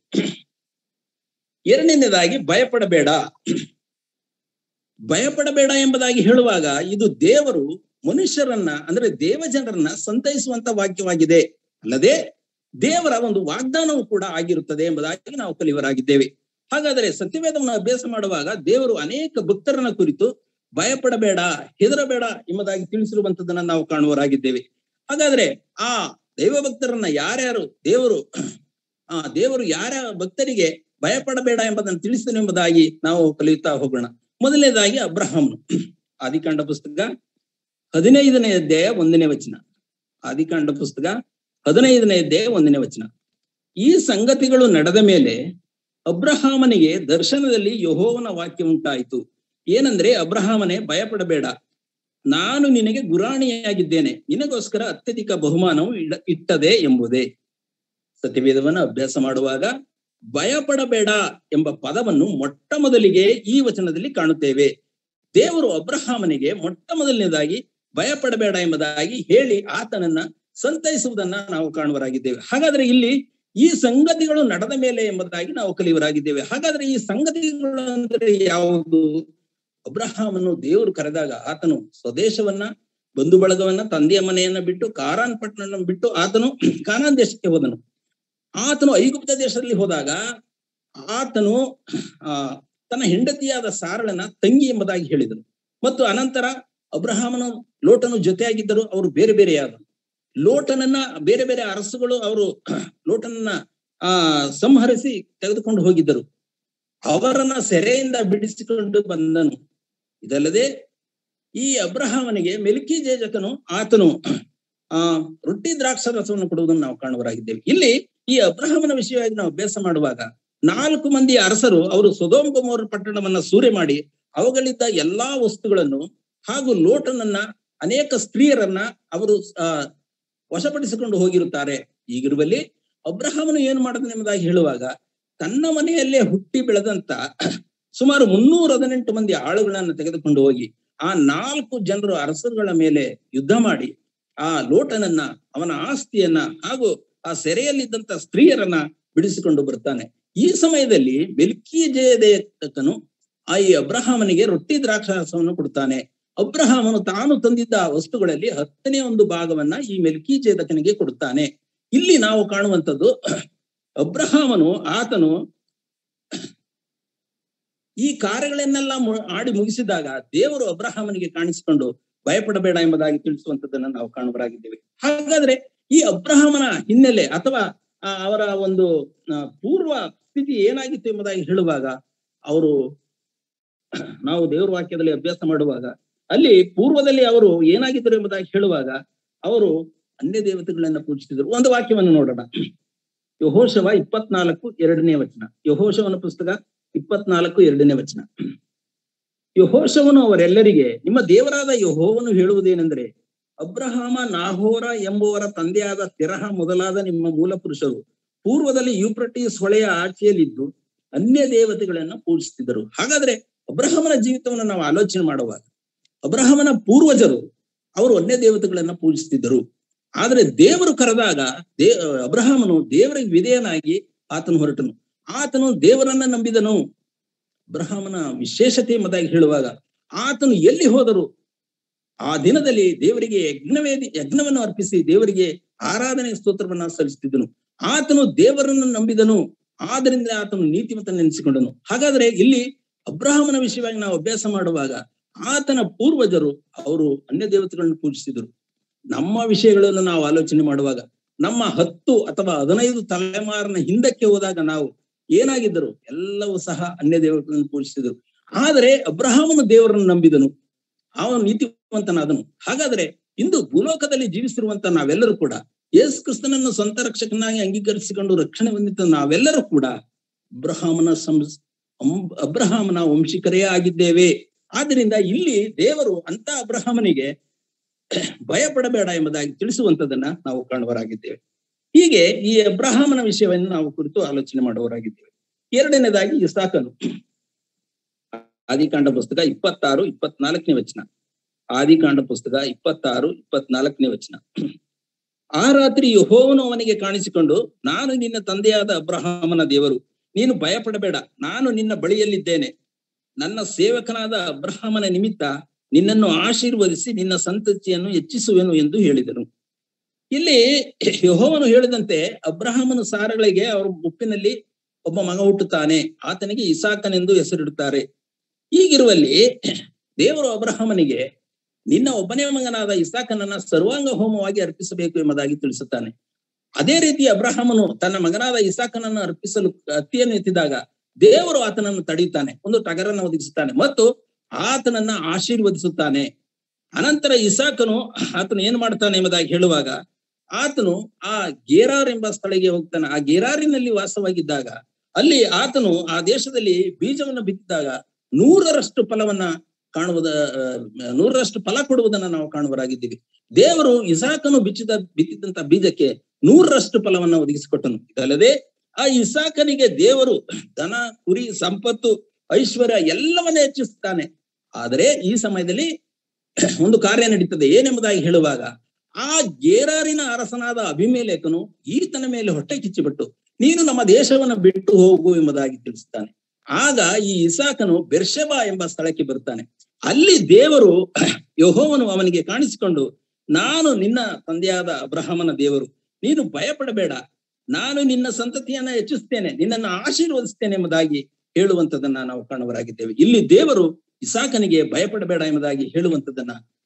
ಎರಡನೇದಾಗಿ ಭಯಪಡಬೇಡ ಭಯಪಡಬೇಡ ಎಂಬುದಾಗಿ ಹೇಳುವಾಗ ಇದು ದೇವರು ಮನುಷ್ಯರನ್ನ ಅಂದ್ರೆ ದೇವಜನರನ್ನ ಸಂತೈಸುವಂತ ವಾಕ್ಯವಾಗಿದೆ ಅಲ್ಲದೆ ದೇವರ ಒಂದು ವಾಗ್ದಾನವೂ ಕೂಡ ಆಗಿರುತ್ತದೆ ಎಂಬುದಾಗಿ ನಾವು ಕಲಿಯವರಾಗಿದ್ದೇವೆ ಹಾಗಾದರೆ ಸತ್ಯವೇದವನ್ನು ಅಭ್ಯಾಸ ಮಾಡುವಾಗ ದೇವರು ಅನೇಕ ಭಕ್ತರನ್ನ ಕುರಿತು ಭಯಪಡಬೇಡ ಹೆದರಬೇಡ ಎಂಬುದಾಗಿ ತಿಳಿಸಿರುವಂತದನ್ನ ನಾವು ಕಾಣುವರಾಗಿದ್ದೇವೆ ಹಾಗಾದ್ರೆ ಆ ದೈವ ಭಕ್ತರನ್ನ ಯಾರ್ಯಾರು ದೇವರು ಆ ದೇವರು ಯಾರ ಭಕ್ತರಿಗೆ ಭಯಪಡಬೇಡ ಎಂಬುದನ್ನು ತಿಳಿಸಿದನು ಎಂಬುದಾಗಿ ನಾವು ಕಲಿಯುತ್ತಾ ಹೋಗೋಣ ಮೊದಲನೇದಾಗಿ ಅಬ್ರಹಾಮನು ಆದಿಕಾಂಡ ಪುಸ್ತಕ ಹದಿನೈದನೇ ಅಧ್ಯಾಯ ಒಂದನೇ ವಚನ ಆದಿಕಾಂಡ ಪುಸ್ತಕ ಹದಿನೈದನೇ ಅಧ್ಯಾಯ ಒಂದನೇ ವಚನ ಈ ಸಂಗತಿಗಳು ನಡೆದ ಮೇಲೆ ಅಬ್ರಹಾಮನಿಗೆ ದರ್ಶನದಲ್ಲಿ ಯಹೋವನ ವಾಕ್ಯ ಉಂಟಾಯಿತು ಏನಂದ್ರೆ ಅಬ್ರಹಾಮನೇ ಭಯಪಡಬೇಡ ನಾನು ನಿನಗೆ ಗುರಾಣಿಯಾಗಿದ್ದೇನೆ ನಿನಗೋಸ್ಕರ ಅತ್ಯಧಿಕ ಬಹುಮಾನವು ಇಡ ಇಟ್ಟದೆ ಎಂಬುದೇ ಸತ್ಯವೇದವನ್ನು ಅಭ್ಯಾಸ ಮಾಡುವಾಗ ಭಯಪಡಬೇಡ ಎಂಬ ಪದವನ್ನು ಮೊಟ್ಟ ಮೊದಲಿಗೆ ಈ ವಚನದಲ್ಲಿ ಕಾಣುತ್ತೇವೆ ದೇವರು ಅಬ್ರಹಾಮನಿಗೆ ಮೊಟ್ಟ ಮೊದಲನೇದಾಗಿ ಭಯಪಡಬೇಡ ಎಂಬುದಾಗಿ ಹೇಳಿ ಆತನನ್ನ ಸಂತೈಸುವುದನ್ನ ನಾವು ಕಾಣುವರಾಗಿದ್ದೇವೆ ಹಾಗಾದ್ರೆ ಇಲ್ಲಿ ಈ ಸಂಗತಿಗಳು ನಡೆದ ಮೇಲೆ ಎಂಬುದಾಗಿ ನಾವು ಕಲಿಯವರಾಗಿದ್ದೇವೆ ಹಾಗಾದ್ರೆ ಈ ಸಂಗತಿಗಳು ಅಂದ್ರೆ ಯಾವುದು ಅಬ್ರಹಾಮನ್ನು ದೇವರು ಕರೆದಾಗ ಆತನು ಸ್ವದೇಶವನ್ನ ಬಂಧು ಬಳಗವನ್ನ ತಂದೆಯ ಮನೆಯನ್ನ ಬಿಟ್ಟು ಕಾರಾನ್ ಪಟ್ಟಣ ಬಿಟ್ಟು ಆತನು ಕಾನಾನ್ ದೇಶಕ್ಕೆ ಹೋದನು ಆತನು ಐಗುಪ್ತ ದೇಶದಲ್ಲಿ ಹೋದಾಗ ಆತನು ಆ ತನ್ನ ಹೆಂಡತಿಯಾದ ಸಾರಳನ ತಂಗಿ ಎಂಬುದಾಗಿ ಹೇಳಿದನು ಮತ್ತು ಅನಂತರ ಅಬ್ರಹಾಮನು ಲೋಟನು ಜೊತೆಯಾಗಿದ್ದರು ಅವರು ಬೇರೆ ಬೇರೆಯಾದರು ಲೋಟನನ್ನ ಬೇರೆ ಬೇರೆ ಅರಸುಗಳು ಅವರು ಲೋಟನನ್ನ ಆ ಸಂಹರಿಸಿ ತೆಗೆದುಕೊಂಡು ಹೋಗಿದ್ದರು ಅವರನ್ನ ಸೆರೆಯಿಂದ ಬಿಡಿಸಿಕೊಂಡು ಬಂದನು ಇದಲ್ಲದೆ ಈ ಅಬ್ರಹಾಮನಿಗೆ ಮೆಲ್ಕಿ ಜೇಜಕನು ಆತನು ಆ ರೊಟ್ಟಿ ದ್ರಾಕ್ಷ ರಸವನ್ನು ಕೊಡುವುದನ್ನು ನಾವು ಕಾಣುವರಾಗಿದ್ದೇವೆ ಇಲ್ಲಿ ಈ ಅಬ್ರಹಾಮನ ವಿಷಯವಾಗಿ ನಾವು ಅಭ್ಯಾಸ ಮಾಡುವಾಗ ನಾಲ್ಕು ಮಂದಿ ಅರಸರು ಅವರು ಸುಧೋಂಬಮೋರ ಪಟ್ಟಣವನ್ನ ಸೂರೆ ಮಾಡಿ ಅವುಗಳಿದ್ದ ಎಲ್ಲಾ ವಸ್ತುಗಳನ್ನು ಹಾಗೂ ಲೋಟನನ್ನ ಅನೇಕ ಸ್ತ್ರೀಯರನ್ನ ಅವರು ಆ ವಶಪಡಿಸಿಕೊಂಡು ಹೋಗಿರುತ್ತಾರೆ ಈಗಿರುವಲ್ಲಿ ಅಬ್ರಹಾಮನು ಏನ್ ಎಂಬುದಾಗಿ ಹೇಳುವಾಗ ತನ್ನ ಮನೆಯಲ್ಲೇ ಹುಟ್ಟಿ ಬೆಳೆದಂತ ಸುಮಾರು ಮುನ್ನೂರ ಹದಿನೆಂಟು ಮಂದಿ ಆಳುಗಳನ್ನ ತೆಗೆದುಕೊಂಡು ಹೋಗಿ ಆ ನಾಲ್ಕು ಜನರು ಅರಸರುಗಳ ಮೇಲೆ ಯುದ್ಧ ಮಾಡಿ ಆ ಲೋಟನನ್ನ ಅವನ ಆಸ್ತಿಯನ್ನ ಹಾಗೂ ಆ ಸೆರೆಯಲ್ಲಿದ್ದಂತ ಸ್ತ್ರೀಯರನ್ನ ಬಿಡಿಸಿಕೊಂಡು ಬರ್ತಾನೆ ಈ ಸಮಯದಲ್ಲಿ ಮೆಲ್ಕಿ ಜಯದೇಕನು ಆ ಈ ಅಬ್ರಹಾಮನಿಗೆ ರೊಟ್ಟಿ ದ್ರಾಕ್ಷಾರಸವನ್ನು ಕೊಡ್ತಾನೆ ಅಬ್ರಹಾಮನು ತಾನು ತಂದಿದ್ದ ವಸ್ತುಗಳಲ್ಲಿ ಹತ್ತನೇ ಒಂದು ಭಾಗವನ್ನ ಈ ಮೆಲ್ಕಿ ಜೇದಕನಿಗೆ ಕೊಡುತ್ತಾನೆ ಇಲ್ಲಿ ನಾವು ಕಾಣುವಂಥದ್ದು ಅಬ್ರಹಾಮನು ಆತನು ಈ ಕಾರ್ಯಗಳನ್ನೆಲ್ಲ ಆಡಿ ಮುಗಿಸಿದಾಗ ದೇವರು ಅಬ್ರಹಾಮನಿಗೆ ಕಾಣಿಸಿಕೊಂಡು ಭಯಪಡಬೇಡ ಎಂಬುದಾಗಿ ತಿಳಿಸುವಂತದ್ದನ್ನ ನಾವು ಕಾಣುವರಾಗಿದ್ದೇವೆ ಹಾಗಾದ್ರೆ ಈ ಅಬ್ರಹಾಮನ ಹಿನ್ನೆಲೆ ಅಥವಾ ಅವರ ಒಂದು ಪೂರ್ವ ಸ್ಥಿತಿ ಏನಾಗಿತ್ತು ಎಂಬುದಾಗಿ ಹೇಳುವಾಗ ಅವರು ನಾವು ದೇವರ ವಾಕ್ಯದಲ್ಲಿ ಅಭ್ಯಾಸ ಮಾಡುವಾಗ ಅಲ್ಲಿ ಪೂರ್ವದಲ್ಲಿ ಅವರು ಏನಾಗಿದ್ದರು ಎಂಬುದಾಗಿ ಹೇಳುವಾಗ ಅವರು ಅನ್ಯ ದೇವತೆಗಳನ್ನ ಪೂಜಿಸಿದರು ಒಂದು ವಾಕ್ಯವನ್ನು ನೋಡೋಣ ಯಹೋಶವ ಇಪ್ಪತ್ನಾಲ್ಕು ಎರಡನೇ ವಚನ ಯಹೋಶವನ ಪುಸ್ತಕ ಇಪ್ಪತ್ನಾಲ್ಕು ಎರಡನೇ ವಚನ ಯಹೋಶವನು ಅವರೆಲ್ಲರಿಗೆ ನಿಮ್ಮ ದೇವರಾದ ಯಹೋವನು ಹೇಳುವುದೇನೆಂದರೆ ಅಬ್ರಹಾಮ ನಾಹೋರ ಎಂಬುವರ ತಂದೆಯಾದ ತೆರಹ ಮೊದಲಾದ ನಿಮ್ಮ ಮೂಲ ಪುರುಷರು ಪೂರ್ವದಲ್ಲಿ ಯೂಪ್ರಟೀಸ್ ಹೊಳೆಯ ಆಚೆಯಲ್ಲಿದ್ದು ಅನ್ಯ ದೇವತೆಗಳನ್ನ ಪೂಜಿಸುತ್ತಿದ್ದರು ಹಾಗಾದ್ರೆ ಅಬ್ರಹಾಮನ ಜೀವಿತವನ್ನು ನಾವು ಆಲೋಚನೆ ಮಾಡುವಾಗ ಅಬ್ರಹಾಮನ ಪೂರ್ವಜರು ಅವರು ಅನ್ಯ ದೇವತೆಗಳನ್ನ ಪೂಜಿಸುತ್ತಿದ್ದರು ಆದ್ರೆ ದೇವರು ಕರೆದಾಗ ದೇ ಅಬ್ರಹಾಮನು ದೇವರಿಗೆ ವಿಧೇಯನಾಗಿ ಆತನು ಹೊರಟನು ಆತನು ದೇವರನ್ನ ನಂಬಿದನು ಅಬ್ರಹಾಮನ ವಿಶೇಷತೆ ಎಂಬುದಾಗಿ ಹೇಳುವಾಗ ಆತನು ಎಲ್ಲಿ ಹೋದರು ಆ ದಿನದಲ್ಲಿ ದೇವರಿಗೆ ಯಜ್ಞವೇದಿ ಯಜ್ಞವನ್ನು ಅರ್ಪಿಸಿ ದೇವರಿಗೆ ಆರಾಧನೆ ಸ್ತೋತ್ರವನ್ನ ಸಲ್ಲಿಸುತ್ತಿದ್ದನು ಆತನು ದೇವರನ್ನು ನಂಬಿದನು ಆದರಿಂದ ಆತನು ನೀತಿಮತ ನೆನೆಸಿಕೊಂಡನು ಹಾಗಾದ್ರೆ ಇಲ್ಲಿ ಅಬ್ರಹಾಮನ ವಿಷಯವಾಗಿ ನಾವು ಅಭ್ಯಾಸ ಮಾಡುವಾಗ ಆತನ ಪೂರ್ವಜರು ಅವರು ಅನ್ಯ ದೇವತೆಗಳನ್ನು ಪೂಜಿಸಿದರು ನಮ್ಮ ವಿಷಯಗಳನ್ನು ನಾವು ಆಲೋಚನೆ ಮಾಡುವಾಗ ನಮ್ಮ ಹತ್ತು ಅಥವಾ ಹದಿನೈದು ತಲೆಮಾರಿನ ಹಿಂದಕ್ಕೆ ಹೋದಾಗ ನಾವು ಏನಾಗಿದ್ದರು ಎಲ್ಲವೂ ಸಹ ಅನ್ಯ ದೇವತೆಗಳನ್ನು ಪೂಜಿಸಿದರು ಆದರೆ ಅಬ್ರಹಾಮನು ದೇವರನ್ನು ನಂಬಿದನು ಅವನು ನೀತಿವಂತನಾದನು ಹಾಗಾದ್ರೆ ಇಂದು ಭೂಲೋಕದಲ್ಲಿ ಜೀವಿಸಿರುವಂತ ನಾವೆಲ್ಲರೂ ಕೂಡ ಯೇಸು ಕ್ರಿಸ್ತನನ್ನು ಸ್ವಂತ ರಕ್ಷಕನಾಗಿ ಅಂಗೀಕರಿಸಿಕೊಂಡು ರಕ್ಷಣೆ ಹೊಂದಿದ್ದ ನಾವೆಲ್ಲರೂ ಕೂಡ ಅಬ್ರಹಾಮನ ಸಂಸ್ ಅಬ್ರಹಾಮನ ವಂಶಿಕರೇ ಆಗಿದ್ದೇವೆ ಆದ್ರಿಂದ ಇಲ್ಲಿ ದೇವರು ಅಂತ ಅಬ್ರಹಾಮನಿಗೆ ಭಯ ಪಡಬೇಡ ಎಂಬುದಾಗಿ ತಿಳಿಸುವಂತದನ್ನ ನಾವು ಕಾಣುವರಾಗಿದ್ದೇವೆ ಹೀಗೆ ಈ ಅಬ್ರಹಾಮನ ವಿಷಯವನ್ನು ನಾವು ಕುರಿತು ಆಲೋಚನೆ ಮಾಡುವರಾಗಿದ್ದೇವೆ ಎರಡನೇದಾಗಿ ಇಸಾಕನು ಆದಿಕಾಂಡ ಪುಸ್ತಕ ಇಪ್ಪತ್ತಾರು ಇಪ್ಪತ್ನಾಲ್ಕನೇ ವಚನ ಆದಿಕಾಂಡ ಪುಸ್ತಕ ಇಪ್ಪತ್ತಾರು ಇಪ್ಪತ್ನಾಲ್ಕನೇ ವಚನ ಆ ರಾತ್ರಿ ಯಹೋವನು ಅವನಿಗೆ ಕಾಣಿಸಿಕೊಂಡು ನಾನು ನಿನ್ನ ತಂದೆಯಾದ ಅಬ್ರಹಾಮನ ದೇವರು ನೀನು ಭಯಪಡಬೇಡ ನಾನು ನಿನ್ನ ಬಳಿಯಲ್ಲಿದ್ದೇನೆ ನನ್ನ ಸೇವಕನಾದ ಅಬ್ರಹಾಮನ ನಿಮಿತ್ತ ನಿನ್ನನ್ನು ಆಶೀರ್ವದಿಸಿ ನಿನ್ನ ಸಂತತಿಯನ್ನು ಹೆಚ್ಚಿಸುವೆನು ಎಂದು ಹೇಳಿದನು ಇಲ್ಲಿ ಯಹೋವನು ಹೇಳಿದಂತೆ ಅಬ್ರಹಾಮನ ಸಾರಗಳಿಗೆ ಅವರ ಮುಪ್ಪಿನಲ್ಲಿ ಒಬ್ಬ ಮಗ ಹುಟ್ಟುತ್ತಾನೆ ಆತನಿಗೆ ಇಸಾಕನೆಂದು ಹೆಸರಿಡುತ್ತಾರೆ ಹೀಗಿರುವಲ್ಲಿ ದೇವರು ಅಬ್ರಹಾಮನಿಗೆ ನಿನ್ನ ಒಬ್ಬನೇ ಮಗನಾದ ಇಸಾಕನನ್ನ ಸರ್ವಾಂಗ ಹೋಮವಾಗಿ ಅರ್ಪಿಸಬೇಕು ಎಂಬುದಾಗಿ ತಿಳಿಸುತ್ತಾನೆ ಅದೇ ರೀತಿ ಅಬ್ರಹಾಮನು ತನ್ನ ಮಗನಾದ ಇಸಾಕನನ್ನು ಅರ್ಪಿಸಲು ಅತ್ತಿಯನ್ನು ಎತ್ತಿದಾಗ ದೇವರು ಆತನನ್ನು ತಡೆಯುತ್ತಾನೆ ಒಂದು ಟಗರನ್ನು ಒದಗಿಸುತ್ತಾನೆ ಮತ್ತು ಆತನನ್ನ ಆಶೀರ್ವದಿಸುತ್ತಾನೆ ಅನಂತರ ಇಸಾಕನು ಆತನು ಏನ್ ಮಾಡ್ತಾನೆ ಎಂಬುದಾಗಿ ಹೇಳುವಾಗ ಆತನು ಆ ಗೇರಾರ್ ಎಂಬ ಸ್ಥಳಕ್ಕೆ ಹೋಗ್ತಾನೆ ಆ ಗೇರಾರಿನಲ್ಲಿ ವಾಸವಾಗಿದ್ದಾಗ ಅಲ್ಲಿ ಆತನು ಆ ದೇಶದಲ್ಲಿ ಬೀಜವನ್ನು ಬಿತ್ತಿದಾಗ ನೂರರಷ್ಟು ಫಲವನ್ನ ಕಾಣುವುದ ನೂರರಷ್ಟು ಫಲ ಕೊಡುವುದನ್ನ ನಾವು ಕಾಣುವರಾಗಿದ್ದೀವಿ ದೇವರು ಇಸಾಕನು ಬಿಚ್ಚಿದ ಬಿತ್ತಿದಂತ ಬೀಜಕ್ಕೆ ನೂರರಷ್ಟು ಫಲವನ್ನ ಒದಗಿಸಿಕೊಟ್ಟನು ಇದಲ್ಲದೆ ಆ ಇಸಾಕನಿಗೆ ದೇವರು ಧನ ಕುರಿ ಸಂಪತ್ತು ಐಶ್ವರ್ಯ ಎಲ್ಲವನ್ನ ಹೆಚ್ಚಿಸ್ತಾನೆ ಆದರೆ ಈ ಸಮಯದಲ್ಲಿ ಒಂದು ಕಾರ್ಯ ನಡೀತದೆ ಏನೆಂಬುದಾಗಿ ಹೇಳುವಾಗ ಆ ಗೇರಾರಿನ ಅರಸನಾದ ಅಭಿಮೇಲೇಖನು ಈತನ ಮೇಲೆ ಹೊಟ್ಟೆ ಕಿಚ್ಚಿಬಿಟ್ಟು ನೀನು ನಮ್ಮ ದೇಶವನ್ನು ಬಿಟ್ಟು ಹೋಗು ಎಂಬುದಾಗಿ ತಿಳಿಸ್ತಾನೆ ಆಗ ಈ ಇಸಾಕನು ಬೆರ್ಷಬಾ ಎಂಬ ಸ್ಥಳಕ್ಕೆ ಬರ್ತಾನೆ ಅಲ್ಲಿ ದೇವರು ಯಹೋವನು ಅವನಿಗೆ ಕಾಣಿಸಿಕೊಂಡು ನಾನು ನಿನ್ನ ತಂದೆಯಾದ ಅಬ್ರಹಮನ ದೇವರು ನೀನು ಭಯಪಡಬೇಡ ನಾನು ನಿನ್ನ ಸಂತತಿಯನ್ನ ಹೆಚ್ಚಿಸ್ತೇನೆ ನಿನ್ನನ್ನು ಆಶೀರ್ವದಿಸ್ತೇನೆ ಎಂಬುದಾಗಿ ಹೇಳುವಂತದನ್ನ ನಾವು ಕಾಣುವರಾಗಿದ್ದೇವೆ ಇಲ್ಲಿ ದೇವರು ಇಸಾಕನಿಗೆ ಭಯಪಡಬೇಡ ಎಂಬುದಾಗಿ ಹೇಳುವಂತದನ್ನ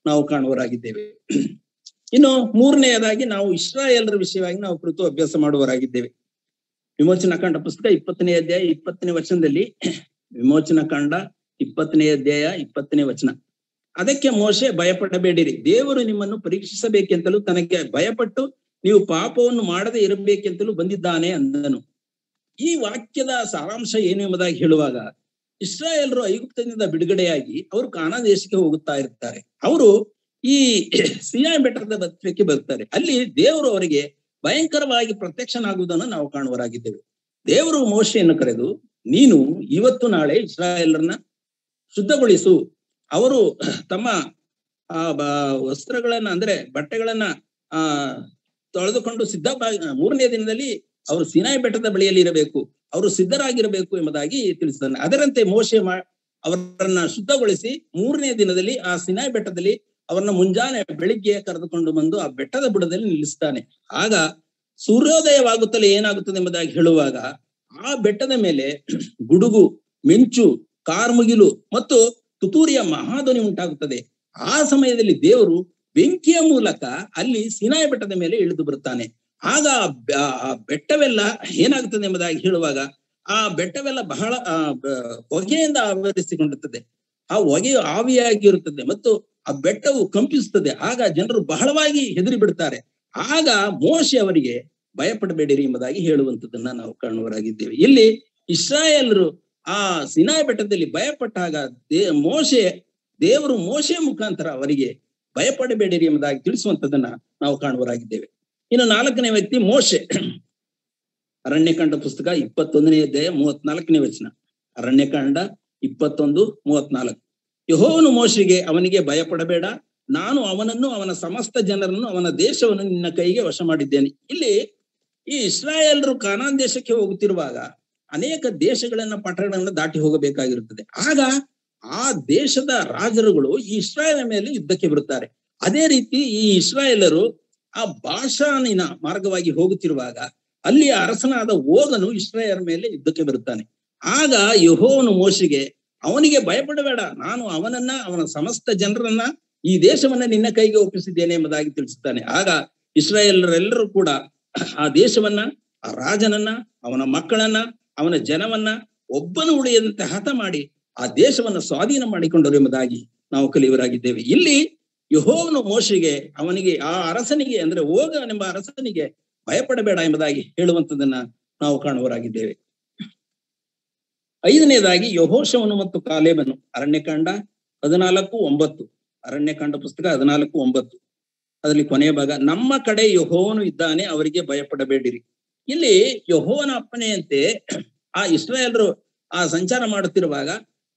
ನಾವು ಕಾಣುವರಾಗಿದ್ದೇವೆ ಇನ್ನು ಮೂರನೆಯದಾಗಿ ನಾವು ಇಸ್ರಾಯೇಲರ ವಿಷಯವಾಗಿ ನಾವು ಕುರಿತು ಅಭ್ಯಾಸ ಮಾಡುವರಾಗಿದ್ದೇವೆ ವಿಮೋಚನಾ ಕಾಂಡ ಪುಸ್ತಕ ಇಪ್ಪತ್ತನೇ ಅಧ್ಯಾಯ ಇಪ್ಪತ್ತನೇ ವಚನದಲ್ಲಿ ವಿಮೋಚನಾ ಕಾಂಡ ಇಪ್ಪತ್ತನೇ ಅಧ್ಯಾಯ ಇಪ್ಪತ್ತನೇ ವಚನ ಅದಕ್ಕೆ ಮೋಶೆ ಭಯಪಡಬೇಡಿರಿ ದೇವರು ನಿಮ್ಮನ್ನು ಪರೀಕ್ಷಿಸಬೇಕೆಂತಲೂ ತನಗೆ ಭಯಪಟ್ಟು ನೀವು ಪಾಪವನ್ನು ಮಾಡದೇ ಇರಬೇಕೆಂತಲೂ ಬಂದಿದ್ದಾನೆ ಅಂದನು ಈ ವಾಕ್ಯದ ಸಾರಾಂಶ ಏನು ಎಂಬುದಾಗಿ ಹೇಳುವಾಗ ಇಸ್ರಾಯೇಲರು ಐಗುಪ್ತದಿಂದ ಬಿಡುಗಡೆಯಾಗಿ ಅವರು ಕಾನಾ ದೇಶಕ್ಕೆ ಹೋಗುತ್ತಾ ಇರ್ತಾರೆ ಅವರು ಈ ಸಿಯಾಯ್ ಬೆಟ್ಟದ ಹತ್ರಕ್ಕೆ ಬರ್ತಾರೆ ಅಲ್ಲಿ ದೇವರು ಅವರಿಗೆ ಭಯಂಕರವಾಗಿ ಪ್ರತ್ಯಕ್ಷನಾಗುವುದನ್ನು ನಾವು ಕಾಣುವರಾಗಿದ್ದೇವೆ ದೇವರು ಮೋಶೆಯನ್ನು ಕರೆದು ನೀನು ಇವತ್ತು ನಾಳೆ ಇಸ್ರಾಯೇಲರನ್ನ ಶುದ್ಧಗೊಳಿಸು ಅವರು ತಮ್ಮ ಆ ವಸ್ತ್ರಗಳನ್ನ ಅಂದ್ರೆ ಬಟ್ಟೆಗಳನ್ನ ಆ ತೊಳೆದುಕೊಂಡು ಸಿದ್ಧ ಮೂರನೇ ದಿನದಲ್ಲಿ ಅವರು ಸಿನಾಯಿ ಬೆಟ್ಟದ ಬಳಿಯಲ್ಲಿ ಇರಬೇಕು ಅವರು ಸಿದ್ಧರಾಗಿರಬೇಕು ಎಂಬುದಾಗಿ ತಿಳಿಸಿದ್ದಾನೆ ಅದರಂತೆ ಮೋಶೆ ಮಾ ಅವರನ್ನ ಶುದ್ಧಗೊಳಿಸಿ ಮೂರನೇ ದಿನದಲ್ಲಿ ಆ ಸಿನಾಯಿ ಬೆಟ್ಟದಲ್ಲಿ ಅವರನ್ನ ಮುಂಜಾನೆ ಬೆಳಿಗ್ಗೆ ಕರೆದುಕೊಂಡು ಬಂದು ಆ ಬೆಟ್ಟದ ಬುಡದಲ್ಲಿ ನಿಲ್ಲಿಸ್ತಾನೆ ಆಗ ಸೂರ್ಯೋದಯವಾಗುತ್ತಲೇ ಏನಾಗುತ್ತದೆ ಎಂಬುದಾಗಿ ಹೇಳುವಾಗ ಆ ಬೆಟ್ಟದ ಮೇಲೆ ಗುಡುಗು ಮಿಂಚು ಕಾರ್ಮುಗಿಲು ಮತ್ತು ತುತೂರಿಯ ಮಹಾಧ್ವನಿ ಉಂಟಾಗುತ್ತದೆ ಆ ಸಮಯದಲ್ಲಿ ದೇವರು ಬೆಂಕಿಯ ಮೂಲಕ ಅಲ್ಲಿ ಸಿನಾಯಿ ಬೆಟ್ಟದ ಮೇಲೆ ಇಳಿದು ಬರುತ್ತಾನೆ ಆಗ ಆ ಬೆಟ್ಟವೆಲ್ಲ ಏನಾಗುತ್ತದೆ ಎಂಬುದಾಗಿ ಹೇಳುವಾಗ ಆ ಬೆಟ್ಟವೆಲ್ಲ ಬಹಳ ಹೊಗೆಯಿಂದ ಆವರಿಸಿಕೊಂಡಿರುತ್ತದೆ ಆ ಹೊಗೆಯು ಆವಿಯಾಗಿರುತ್ತದೆ ಮತ್ತು ಆ ಬೆಟ್ಟವು ಕಂಪಿಸುತ್ತದೆ ಆಗ ಜನರು ಬಹಳವಾಗಿ ಹೆದರಿ ಬಿಡ್ತಾರೆ ಆಗ ಮೋಶೆ ಅವರಿಗೆ ಭಯಪಡಬೇಡಿರಿ ಎಂಬುದಾಗಿ ಹೇಳುವಂಥದ್ದನ್ನ ನಾವು ಕಾಣುವರಾಗಿದ್ದೇವೆ ಇಲ್ಲಿ ಇಸ್ರಾಯೇಲರು ಆ ಸಿನಾಯಿ ಬೆಟ್ಟದಲ್ಲಿ ಭಯಪಟ್ಟಾಗ ದೇ ಮೋಶೆ ದೇವರು ಮೋಶೆ ಮುಖಾಂತರ ಅವರಿಗೆ ಭಯಪಡಬೇಡಿರಿ ಎಂಬುದಾಗಿ ತಿಳಿಸುವಂತದನ್ನ ನಾವು ಕಾಣುವರಾಗಿದ್ದೇವೆ ಇನ್ನು ನಾಲ್ಕನೇ ವ್ಯಕ್ತಿ ಮೋಶೆ ಅರಣ್ಯಕಾಂಡ ಪುಸ್ತಕ ಇಪ್ಪತ್ತೊಂದನೇ ಅಧ್ಯಾಯ ಮೂವತ್ನಾಲ್ಕನೇ ವಚನ ಅರಣ್ಯಕಾಂಡ ಇಪ್ಪತ್ತೊಂದು ಮೂವತ್ನಾಲ್ಕು ಯಹೋವನು ಮೋಶೆಗೆ ಅವನಿಗೆ ಭಯಪಡಬೇಡ ನಾನು ಅವನನ್ನು ಅವನ ಸಮಸ್ತ ಜನರನ್ನು ಅವನ ದೇಶವನ್ನು ನಿನ್ನ ಕೈಗೆ ವಶ ಮಾಡಿದ್ದೇನೆ ಇಲ್ಲಿ ಈ ಇಸ್ರಾಯೇಲರು ಕಾನಾನ್ ದೇಶಕ್ಕೆ ಹೋಗುತ್ತಿರುವಾಗ ಅನೇಕ ದೇಶಗಳನ್ನ ಪಟ್ಟಣಗಳನ್ನ ದಾಟಿ ಹೋಗಬೇಕಾಗಿರುತ್ತದೆ ಆಗ ಆ ದೇಶದ ರಾಜರುಗಳು ಈ ಇಸ್ರಾಯೇಲ್ ಮೇಲೆ ಯುದ್ಧಕ್ಕೆ ಬರುತ್ತಾರೆ ಅದೇ ರೀತಿ ಈ ಇಸ್ರಾಯೇಲರು ಆ ಭಾಷಾನಿನ ಮಾರ್ಗವಾಗಿ ಹೋಗುತ್ತಿರುವಾಗ ಅಲ್ಲಿ ಅರಸನಾದ ಓಗನು ಇಸ್ರಾಯೇಲ್ ಮೇಲೆ ಯುದ್ಧಕ್ಕೆ ಬರುತ್ತಾನೆ ಆಗ ಯಹೋವನು ಮೋಶಿಗೆ ಅವನಿಗೆ ಭಯಪಡಬೇಡ ನಾನು ಅವನನ್ನ ಅವನ ಸಮಸ್ತ ಜನರನ್ನ ಈ ದೇಶವನ್ನ ನಿನ್ನ ಕೈಗೆ ಒಪ್ಪಿಸಿದ್ದೇನೆ ಎಂಬುದಾಗಿ ತಿಳಿಸುತ್ತಾನೆ ಆಗ ಇಸ್ರಾಯೇಲರೆಲ್ಲರೂ ಕೂಡ ಆ ದೇಶವನ್ನ ಆ ರಾಜನನ್ನ ಅವನ ಮಕ್ಕಳನ್ನ ಅವನ ಜನವನ್ನ ಒಬ್ಬನು ಉಳಿಯದಂತೆ ಹತ ಮಾಡಿ ಆ ದೇಶವನ್ನ ಸ್ವಾಧೀನ ಮಾಡಿಕೊಂಡರು ಎಂಬುದಾಗಿ ನಾವು ಕಲಿಯವರಾಗಿದ್ದೇವೆ ಇಲ್ಲಿ ಯಹೋವನು ಮೋಶಿಗೆ ಅವನಿಗೆ ಆ ಅರಸನಿಗೆ ಅಂದ್ರೆ ಹೋಗನೆಂಬ ಅರಸನಿಗೆ ಭಯಪಡಬೇಡ ಎಂಬುದಾಗಿ ಹೇಳುವಂತದನ್ನ ನಾವು ಕಾಣುವರಾಗಿದ್ದೇವೆ ಐದನೇದಾಗಿ ಯಹೋಶವನು ಮತ್ತು ಕಾಲೇಬನು ಅರಣ್ಯಕಾಂಡ ಹದಿನಾಲ್ಕು ಒಂಬತ್ತು ಅರಣ್ಯಕಾಂಡ ಪುಸ್ತಕ ಹದಿನಾಲ್ಕು ಒಂಬತ್ತು ಅದರಲ್ಲಿ ಕೊನೆಯ ಭಾಗ ನಮ್ಮ ಕಡೆ ಯಹೋವನು ಇದ್ದಾನೆ ಅವರಿಗೆ ಭಯಪಡಬೇಡಿರಿ ಇಲ್ಲಿ ಯಹೋವನ ಅಪ್ಪನೆಯಂತೆ ಆ ಇಸ್ರಾಯೇಲರು ಆ ಸಂಚಾರ ಮಾಡುತ್ತಿರುವಾಗ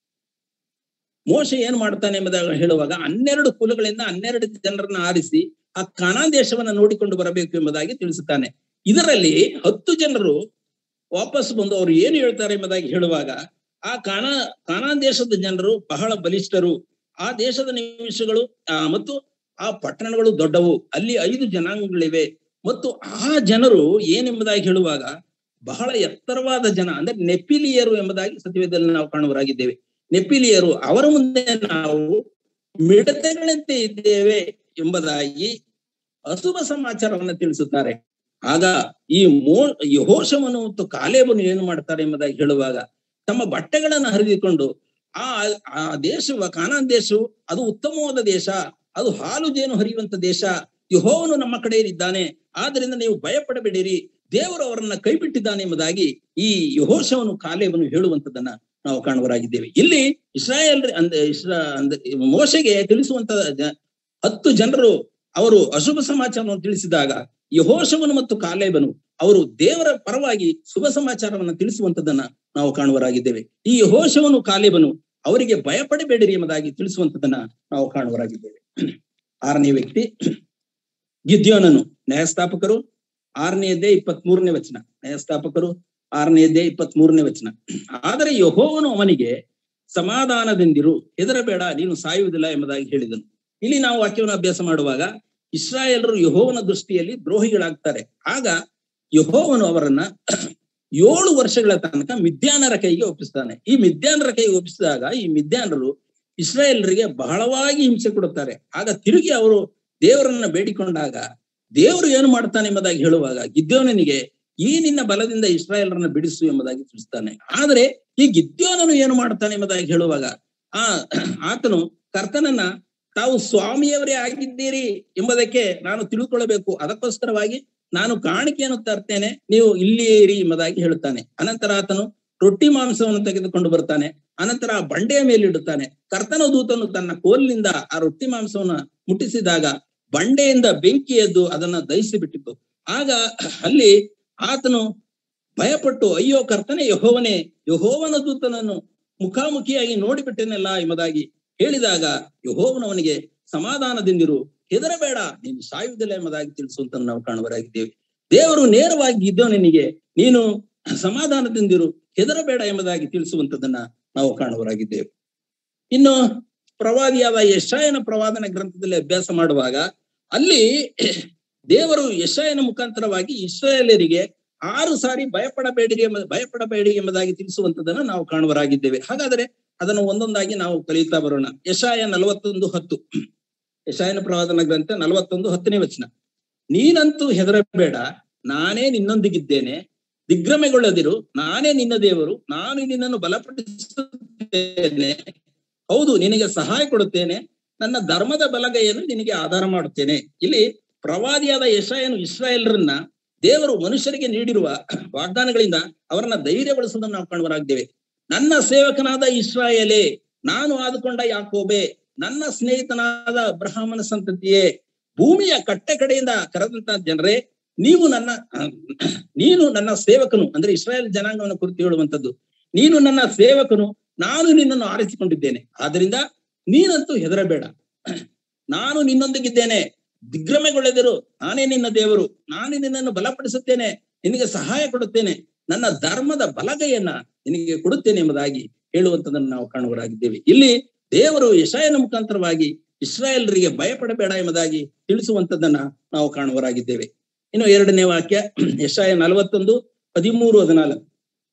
ಮೋಶ ಏನ್ ಮಾಡ್ತಾನೆ ಎಂಬುದಾಗಿ ಹೇಳುವಾಗ ಹನ್ನೆರಡು ಕುಲಗಳಿಂದ ಹನ್ನೆರಡು ಜನರನ್ನ ಆರಿಸಿ ಆ ಕಾನಾ ದೇಶವನ್ನ ನೋಡಿಕೊಂಡು ಬರಬೇಕು ಎಂಬುದಾಗಿ ತಿಳಿಸುತ್ತಾನೆ ಇದರಲ್ಲಿ ಹತ್ತು ಜನರು ವಾಪಸ್ ಬಂದು ಅವರು ಏನು ಹೇಳ್ತಾರೆ ಎಂಬುದಾಗಿ ಹೇಳುವಾಗ ಆ ಕಾನಾ ಕಾನಾ ದೇಶದ ಜನರು ಬಹಳ ಬಲಿಷ್ಠರು ಆ ದೇಶದ ನಿಮಿಷಗಳು ಆ ಮತ್ತು ಆ ಪಟ್ಟಣಗಳು ದೊಡ್ಡವು ಅಲ್ಲಿ ಐದು ಜನಾಂಗಗಳಿವೆ ಮತ್ತು ಆ ಜನರು ಏನೆಂಬುದಾಗಿ ಹೇಳುವಾಗ ಬಹಳ ಎತ್ತರವಾದ ಜನ ಅಂದ್ರೆ ನೆಪಿಲಿಯರು ಎಂಬುದಾಗಿ ಸತ್ಯವೇದದಲ್ಲಿ ನಾವು ಕಾಣುವರಾಗಿದ್ದೇವೆ ನೆಪಿಲಿಯರು ಅವರ ಮುಂದೆ ನಾವು ಮಿಡತೆಗಳಂತೆ ಇದ್ದೇವೆ ಎಂಬುದಾಗಿ ಅಶುಭ ಸಮಾಚಾರವನ್ನ ತಿಳಿಸುತ್ತಾರೆ ಆಗ ಈ ಮೋ ಯಹೋಶವನು ಮತ್ತು ಕಾಲೇಬನು ಏನು ಮಾಡ್ತಾರೆ ಎಂಬುದಾಗಿ ಹೇಳುವಾಗ ತಮ್ಮ ಬಟ್ಟೆಗಳನ್ನ ಹರಿದುಕೊಂಡು ಆ ಆ ದೇಶವ ಕಾನಾನ್ ದೇಶವು ಅದು ಉತ್ತಮವಾದ ದೇಶ ಅದು ಹಾಲು ಜೇನು ಹರಿಯುವಂತ ದೇಶ ಯಹೋವನು ನಮ್ಮ ಕಡೆಯಲ್ಲಿದ್ದಾನೆ ಆದ್ರಿಂದ ನೀವು ಭಯಪಡಬೇಡಿರಿ ದೇವರು ಅವರನ್ನ ಕೈ ಬಿಟ್ಟಿದ್ದಾನೆ ಎಂಬುದಾಗಿ ಈ ಯಹೋಶವನು ಕಾಲೇಬನು ಹೇಳುವಂತದನ್ನ ನಾವು ಕಾಣುವರಾಗಿದ್ದೇವೆ ಇಲ್ಲಿ ಇಸ್ರಾಯೇಲ್ ಅಂದ ಇಸ್ರಾ ಅಂದ ಮೋಶೆಗೆ ತಿಳಿಸುವಂತ ಹತ್ತು ಜನರು ಅವರು ಅಶುಭ ಸಮಾಚಾರವನ್ನು ತಿಳಿಸಿದಾಗ ಯಹೋಶವನು ಮತ್ತು ಕಾಲೇಬನು ಅವರು ದೇವರ ಪರವಾಗಿ ಶುಭ ಸಮಾಚಾರವನ್ನ ತಿಳಿಸುವಂತದನ್ನ ನಾವು ಕಾಣುವರಾಗಿದ್ದೇವೆ ಈ ಯಹೋಶವನು ಕಾಲೇಬನು ಅವರಿಗೆ ಭಯಪಡಬೇಡಿರಿ ಎಂಬುದಾಗಿ ತಿಳಿಸುವಂತದನ್ನ ನಾವು ಕಾಣುವರಾಗಿದ್ದೇವೆ ಆರನೇ ವ್ಯಕ್ತಿ ಗಿದ್ಯೋನನು ನ್ಯಾಯಸ್ಥಾಪಕರು ಆರನೆಯದ್ದೇ ಇಪ್ಪತ್ತ್ ಮೂರನೇ ವಚನ ನ್ಯಾಯಸ್ಥಾಪಕರು ಆರನೆಯದ್ದೇ ಇಪ್ಪತ್ತ್ ಮೂರನೇ ವಚನ ಆದರೆ ಯಹೋವನು ಅವನಿಗೆ ಸಮಾಧಾನದಿಂದಿರು ಹೆದರಬೇಡ ನೀನು ಸಾಯುವುದಿಲ್ಲ ಎಂಬುದಾಗಿ ಹೇಳಿದನು ಇಲ್ಲಿ ನಾವು ವಾಕ್ಯವನ್ನು ಅಭ್ಯಾಸ ಮಾಡುವಾಗ ಇಸ್ರಾಯೇಲರು ಯಹೋವನ ದೃಷ್ಟಿಯಲ್ಲಿ ದ್ರೋಹಿಗಳಾಗ್ತಾರೆ ಆಗ ಯಹೋವನು ಅವರನ್ನ ಏಳು ವರ್ಷಗಳ ತನಕ ಮಿದ್ಯಾನರ ಕೈಗೆ ಒಪ್ಪಿಸ್ತಾನೆ ಈ ಮಿದ್ಯಾನರ ಕೈಗೆ ಒಪ್ಪಿಸಿದಾಗ ಈ ಮಿದ್ಯಾನರು ಇಸ್ರಾಯೇಲರಿಗೆ ಬಹಳವಾಗಿ ಹಿಂಸೆ ಕೊಡುತ್ತಾರೆ ಆಗ ತಿರುಗಿ ಅವರು ದೇವರನ್ನ ಬೇಡಿಕೊಂಡಾಗ ದೇವರು ಏನು ಮಾಡ್ತಾನೆ ಎಂಬುದಾಗಿ ಹೇಳುವಾಗ ಗಿದ್ಯೋನನಿಗೆ ಈ ನಿನ್ನ ಬಲದಿಂದ ಇಸ್ರಾಯೇಲರನ್ನ ಬಿಡಿಸು ಎಂಬುದಾಗಿ ತಿಳಿಸ್ತಾನೆ ಆದರೆ ಈ ಗಿದ್ಯೋನನು ಏನು ಮಾಡ್ತಾನೆ ಎಂಬುದಾಗಿ ಹೇಳುವಾಗ ಆ ಆತನು ಕರ್ತನನ್ನ ತಾವು ಸ್ವಾಮಿಯವರೇ ಆಗಿದ್ದೀರಿ ಎಂಬುದಕ್ಕೆ ನಾನು ತಿಳ್ಕೊಳ್ಳಬೇಕು ಅದಕ್ಕೋಸ್ಕರವಾಗಿ ನಾನು ಕಾಣಿಕೆಯನ್ನು ತರ್ತೇನೆ ನೀವು ಇಲ್ಲಿಯೇ ಇರಿ ಎಂಬುದಾಗಿ ಹೇಳುತ್ತಾನೆ ಅನಂತರ ಆತನು ರೊಟ್ಟಿ ಮಾಂಸವನ್ನು ತೆಗೆದುಕೊಂಡು ಬರ್ತಾನೆ ಅನಂತರ ಆ ಬಂಡೆಯ ಮೇಲೆ ಇಡುತ್ತಾನೆ ಕರ್ತನ ದೂತನು ತನ್ನ ಕೋಲಿನಿಂದ ಆ ರೊಟ್ಟಿ ಮಾಂಸವನ್ನ ಮುಟ್ಟಿಸಿದಾಗ ಬಂಡೆಯಿಂದ ಬೆಂಕಿ ಎದ್ದು ಅದನ್ನ ದಹಿಸಿ ಬಿಟ್ಟಿತ್ತು ಆಗ ಅಲ್ಲಿ ಆತನು ಭಯಪಟ್ಟು ಅಯ್ಯೋ ಕರ್ತನೆ ಯಹೋವನೇ ಯಹೋವನ ದೂತನನ್ನು ಮುಖಾಮುಖಿಯಾಗಿ ನೋಡಿಬಿಟ್ಟೆನಲ್ಲ ಎಂಬುದಾಗಿ ಹೇಳಿದಾಗ ಯಹೋವನವನಿಗೆ ಸಮಾಧಾನದಿಂದಿರು ಹೆದರಬೇಡ ನೀನು ಸಾಯುವುದಿಲ್ಲ ಎಂಬುದಾಗಿ ತಿಳಿಸುವಂತ ನಾವು ಕಾಣುವರಾಗಿದ್ದೇವೆ ದೇವರು ನೇರವಾಗಿ ಗಿದ್ದವನಿಗೆ ನೀನು ಸಮಾಧಾನದಿಂದಿರು ಹೆದರಬೇಡ ಎಂಬುದಾಗಿ ತಿಳಿಸುವಂತದನ್ನ ನಾವು ಕಾಣುವರಾಗಿದ್ದೇವೆ ಇನ್ನು ಪ್ರವಾದಿಯಾದ ಯಶಾಯನ ಪ್ರವಾದನ ಗ್ರಂಥದಲ್ಲಿ ಅಭ್ಯಾಸ ಮಾಡುವಾಗ ಅಲ್ಲಿ ದೇವರು ಯಶಾಯನ ಮುಖಾಂತರವಾಗಿ ಇಸ್ರಾಯೇಲರಿಗೆ ಆರು ಸಾರಿ ಭಯಪಡಬೇಡಿರಿ ಎಂಬ ಭಯಪಡಬೇಡಿ ಎಂಬುದಾಗಿ ತಿಳಿಸುವಂತದನ್ನ ನಾವು ಕಾಣುವರಾಗಿದ್ದೇವೆ ಹಾಗಾದರೆ ಅದನ್ನು ಒಂದೊಂದಾಗಿ ನಾವು ಕಲಿಯುತ್ತಾ ಬರೋಣ ಯಶಾಯ ನಲವತ್ತೊಂದು ಹತ್ತು ಯಶಾಯನ ಪ್ರವಾದನ ಗ್ರಂಥ ನಲವತ್ತೊಂದು ಹತ್ತನೇ ವಚನ ನೀನಂತೂ ಹೆದರಬೇಡ ನಾನೇ ನಿನ್ನೊಂದಿಗಿದ್ದೇನೆ ದಿಗ್ಭ್ರಮೆಗೊಳ್ಳದಿರು ನಾನೇ ನಿನ್ನ ದೇವರು ನಾನು ನಿನ್ನನ್ನು ಬಲಪಡಿಸುತ್ತೇನೆ ಹೌದು ನಿನಗೆ ಸಹಾಯ ಕೊಡುತ್ತೇನೆ ನನ್ನ ಧರ್ಮದ ಬಲಗೈಯನ್ನು ನಿನಗೆ ಆಧಾರ ಮಾಡುತ್ತೇನೆ ಇಲ್ಲಿ ಪ್ರವಾದಿಯಾದ ಯಶಾಯನು ಇಸ್ರಾಯೇಲರನ್ನ ದೇವರು ಮನುಷ್ಯರಿಗೆ ನೀಡಿರುವ ವಾಗ್ದಾನಗಳಿಂದ ಅವರನ್ನ ಧೈರ್ಯಗೊಳಿಸುವುದನ್ನು ನಾವು ಕಾಣುವರಾಗಿದ್ದೇವೆ ನನ್ನ ಸೇವಕನಾದ ಇಸ್ರಾಯೇಲೇ ನಾನು ಆದುಕೊಂಡ ಯಾಕೋಬೆ ನನ್ನ ಸ್ನೇಹಿತನಾದ ಅಬ್ರಹಾಮನ ಸಂತತಿಯೇ ಭೂಮಿಯ ಕಟ್ಟೆ ಕಡೆಯಿಂದ ಕರೆದಂತ ಜನರೇ ನೀವು ನನ್ನ ನೀನು ನನ್ನ ಸೇವಕನು ಅಂದ್ರೆ ಇಸ್ರಾಯೇಲ್ ಜನಾಂಗವನ್ನು ಕುರಿತು ಹೇಳುವಂತದ್ದು ನೀನು ನನ್ನ ಸೇವಕನು ನಾನು ನಿನ್ನನ್ನು ಆರಿಸಿಕೊಂಡಿದ್ದೇನೆ ಆದ್ರಿಂದ ನೀನಂತೂ ಹೆದರಬೇಡ ನಾನು ನಿನ್ನೊಂದಿಗಿದ್ದೇನೆ ದಿಗ್ಭ್ರಮೆಗೊಳ್ಳೆದರು ನಾನೇ ನಿನ್ನ ದೇವರು ನಾನು ನಿನ್ನನ್ನು ಬಲಪಡಿಸುತ್ತೇನೆ ನಿನಗೆ ಸಹಾಯ ಕೊಡುತ್ತೇನೆ ನನ್ನ ಧರ್ಮದ ಬಲಗೈಯನ್ನ ನಿನಗೆ ಕೊಡುತ್ತೇನೆ ಎಂಬುದಾಗಿ ಹೇಳುವಂತದನ್ನು ನಾವು ಕಾಣುವರಾಗಿದ್ದೇವೆ ಇಲ್ಲಿ ದೇವರು ಯಶಾಯನ ಮುಖಾಂತರವಾಗಿ ಇಸ್ರಾಯೇಲರಿಗೆ ಭಯಪಡಬೇಡ ಎಂಬುದಾಗಿ ತಿಳಿಸುವಂತದನ್ನ ನಾವು ಕಾಣುವರಾಗಿದ್ದೇವೆ ಇನ್ನು ಎರಡನೇ ವಾಕ್ಯ ಯಶಾಯ ನಲವತ್ತೊಂದು ಹದಿಮೂರು ಹದಿನಾಲ್ಕು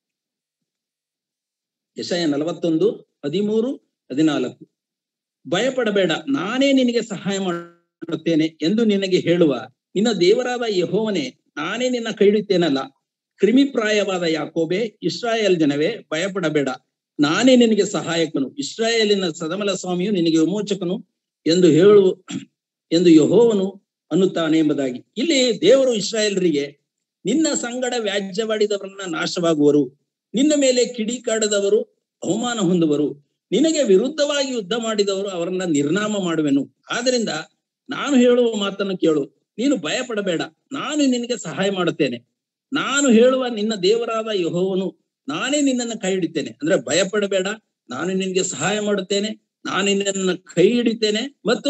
ಯಶಾಯ ನಲವತ್ತೊಂದು ಹದಿಮೂರು ಹದಿನಾಲ್ಕು ಭಯಪಡಬೇಡ ನಾನೇ ನಿನಗೆ ಸಹಾಯ ಮಾಡುತ್ತೇನೆ ಎಂದು ನಿನಗೆ ಹೇಳುವ ನಿನ್ನ ದೇವರಾದ ಯಹೋವನೇ ನಾನೇ ನಿನ್ನ ಕೈ ಹಿಡಿತೇನಲ್ಲ ಕ್ರಿಮಿಪ್ರಾಯವಾದ ಯಾಕೋಬೆ ಇಸ್ರಾಯೇಲ್ ಜನವೇ ಭಯಪಡಬೇಡ ನಾನೇ ನಿನಗೆ ಸಹಾಯಕನು ಇಸ್ರಾಯೇಲಿನ ಸದಮಲ ಸ್ವಾಮಿಯು ನಿನಗೆ ವಿಮೋಚಕನು ಎಂದು ಹೇಳು ಎಂದು ಯಹೋವನು ಅನ್ನುತ್ತಾನೆ ಎಂಬುದಾಗಿ ಇಲ್ಲಿ ದೇವರು ಇಸ್ರಾಯೇಲರಿಗೆ ನಿನ್ನ ಸಂಗಡ ವ್ಯಾಜ್ಯವಾಡಿದವರನ್ನ ನಾಶವಾಗುವರು ನಿನ್ನ ಮೇಲೆ ಕಿಡಿಕಾಡದವರು ಅವಮಾನ ಹೊಂದುವರು ನಿನಗೆ ವಿರುದ್ಧವಾಗಿ ಯುದ್ಧ ಮಾಡಿದವರು ಅವರನ್ನ ನಿರ್ನಾಮ ಮಾಡುವೆನು ಆದ್ರಿಂದ ನಾನು ಹೇಳುವ ಮಾತನ್ನು ಕೇಳು ನೀನು ಭಯಪಡಬೇಡ ನಾನು ನಿನಗೆ ಸಹಾಯ ಮಾಡುತ್ತೇನೆ ನಾನು ಹೇಳುವ ನಿನ್ನ ದೇವರಾದ ಯಹೋವನು ನಾನೇ ನಿನ್ನನ್ನು ಕೈ ಹಿಡಿತೇನೆ ಅಂದ್ರೆ ಭಯಪಡಬೇಡ ನಾನು ನಿನಗೆ ಸಹಾಯ ಮಾಡುತ್ತೇನೆ ನಾನು ನಿನ್ನನ್ನು ಕೈ ಹಿಡಿತೇನೆ ಮತ್ತು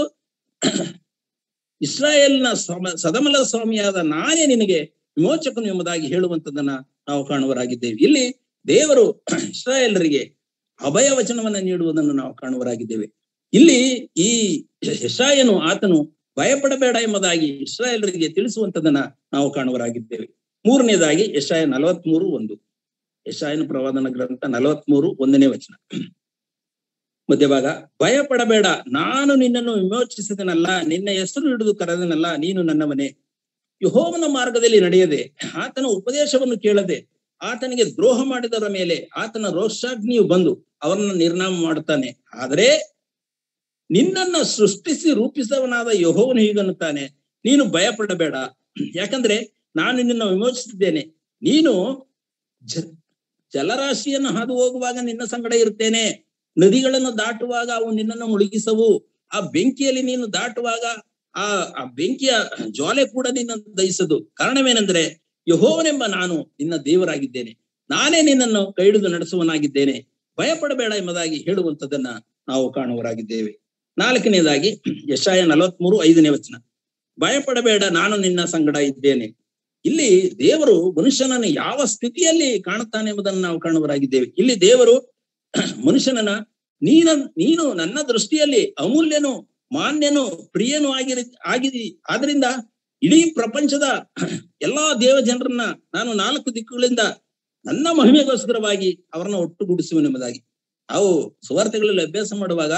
ಇಸ್ರಾಯೇಲ್ನ ಸದಮಲ ಸ್ವಾಮಿಯಾದ ನಾನೇ ನಿನಗೆ ವಿಮೋಚಕನು ಎಂಬುದಾಗಿ ಹೇಳುವಂತದನ್ನ ನಾವು ಕಾಣುವರಾಗಿದ್ದೇವೆ ಇಲ್ಲಿ ದೇವರು ಇಸ್ರಾಯೇಲರಿಗೆ ಅಭಯ ವಚನವನ್ನ ನೀಡುವುದನ್ನು ನಾವು ಕಾಣುವರಾಗಿದ್ದೇವೆ ಇಲ್ಲಿ ಈ ಯಶಾಯನು ಆತನು ಭಯಪಡಬೇಡ ಎಂಬುದಾಗಿ ಇಸ್ರಾಯೇಲರಿಗೆ ತಿಳಿಸುವಂತದನ್ನ ನಾವು ಕಾಣುವರಾಗಿದ್ದೇವೆ ಮೂರನೇದಾಗಿ ಯಶಾಯ ನಲವತ್ಮೂರು ಒಂದು ಯಶಾಯನ ಪ್ರವಾದನ ಗ್ರಂಥ ನಲವತ್ಮೂರು ಒಂದನೇ ವಚನ ಮಧ್ಯಭಾಗ ಭಯಪಡಬೇಡ ನಾನು ನಿನ್ನನ್ನು ವಿಮೋಚಿಸಿದನಲ್ಲ ನಿನ್ನ ಹೆಸರು ಹಿಡಿದು ಕರೆದನಲ್ಲ ನೀನು ನನ್ನವನೇ ಯಹೋವನ ಮಾರ್ಗದಲ್ಲಿ ನಡೆಯದೆ ಆತನ ಉಪದೇಶವನ್ನು ಕೇಳದೆ ಆತನಿಗೆ ದ್ರೋಹ ಮಾಡಿದವರ ಮೇಲೆ ಆತನ ರೋಷಾಗ್ನಿಯು ಬಂದು ಅವರನ್ನ ನಿರ್ನಾಮ ಮಾಡುತ್ತಾನೆ ಆದರೆ ನಿನ್ನನ್ನ ಸೃಷ್ಟಿಸಿ ರೂಪಿಸವನಾದ ಯಹೋವನು ಹೀಗನ್ನುತ್ತಾನೆ ನೀನು ಭಯಪಡಬೇಡ ಯಾಕಂದ್ರೆ ನಾನು ನಿನ್ನ ವಿಮೋಚಿಸಿದ್ದೇನೆ ನೀನು ಜ ಜಲರಾಶಿಯನ್ನು ಹಾದು ಹೋಗುವಾಗ ನಿನ್ನ ಸಂಗಡ ಇರುತ್ತೇನೆ ನದಿಗಳನ್ನು ದಾಟುವಾಗ ಅವು ನಿನ್ನನ್ನು ಮುಳುಗಿಸವು ಆ ಬೆಂಕಿಯಲ್ಲಿ ನೀನು ದಾಟುವಾಗ ಆ ಆ ಬೆಂಕಿಯ ಜ್ವಾಲೆ ಕೂಡ ನಿನ್ನ ದಹಿಸದು ಕಾರಣವೇನೆಂದ್ರೆ ಯಹೋವನೆಂಬ ನಾನು ನಿನ್ನ ದೇವರಾಗಿದ್ದೇನೆ ನಾನೇ ನಿನ್ನನ್ನು ಕೈಡಿದು ನಡೆಸುವನಾಗಿದ್ದೇನೆ ಭಯಪಡಬೇಡ ಎಂಬುದಾಗಿ ಹೇಳುವಂತದನ್ನ ನಾವು ಕಾಣುವರಾಗಿದ್ದೇವೆ ನಾಲ್ಕನೇದಾಗಿ ಯಶಾಯ ನಲವತ್ಮೂರು ಐದನೇ ವಚನ ಭಯಪಡಬೇಡ ನಾನು ನಿನ್ನ ಸಂಗಡ ಇದ್ದೇನೆ ಇಲ್ಲಿ ದೇವರು ಮನುಷ್ಯನನ್ನು ಯಾವ ಸ್ಥಿತಿಯಲ್ಲಿ ಕಾಣುತ್ತಾನೆ ಎಂಬುದನ್ನು ನಾವು ಕಾಣುವರಾಗಿದ್ದೇವೆ ಇಲ್ಲಿ ದೇವರು ಮನುಷ್ಯನನ್ನ ನೀನ ನೀನು ನನ್ನ ದೃಷ್ಟಿಯಲ್ಲಿ ಅಮೂಲ್ಯನು ಮಾನ್ಯನು ಪ್ರಿಯನು ಆಗಿರಿ ಆಗಿದಿ ಆದ್ರಿಂದ ಇಡೀ ಪ್ರಪಂಚದ ಎಲ್ಲಾ ದೇವ ಜನರನ್ನ ನಾನು ನಾಲ್ಕು ದಿಕ್ಕುಗಳಿಂದ ನನ್ನ ಮಹಿಮೆಗೋಸ್ಕರವಾಗಿ ಅವರನ್ನ ಒಟ್ಟುಗೂಡಿಸುವೆನೆಂಬುದಾಗಿ ನಾವು ಸುವಾರ್ತೆಗಳಲ್ಲಿ ಅಭ್ಯಾಸ ಮಾಡುವಾಗ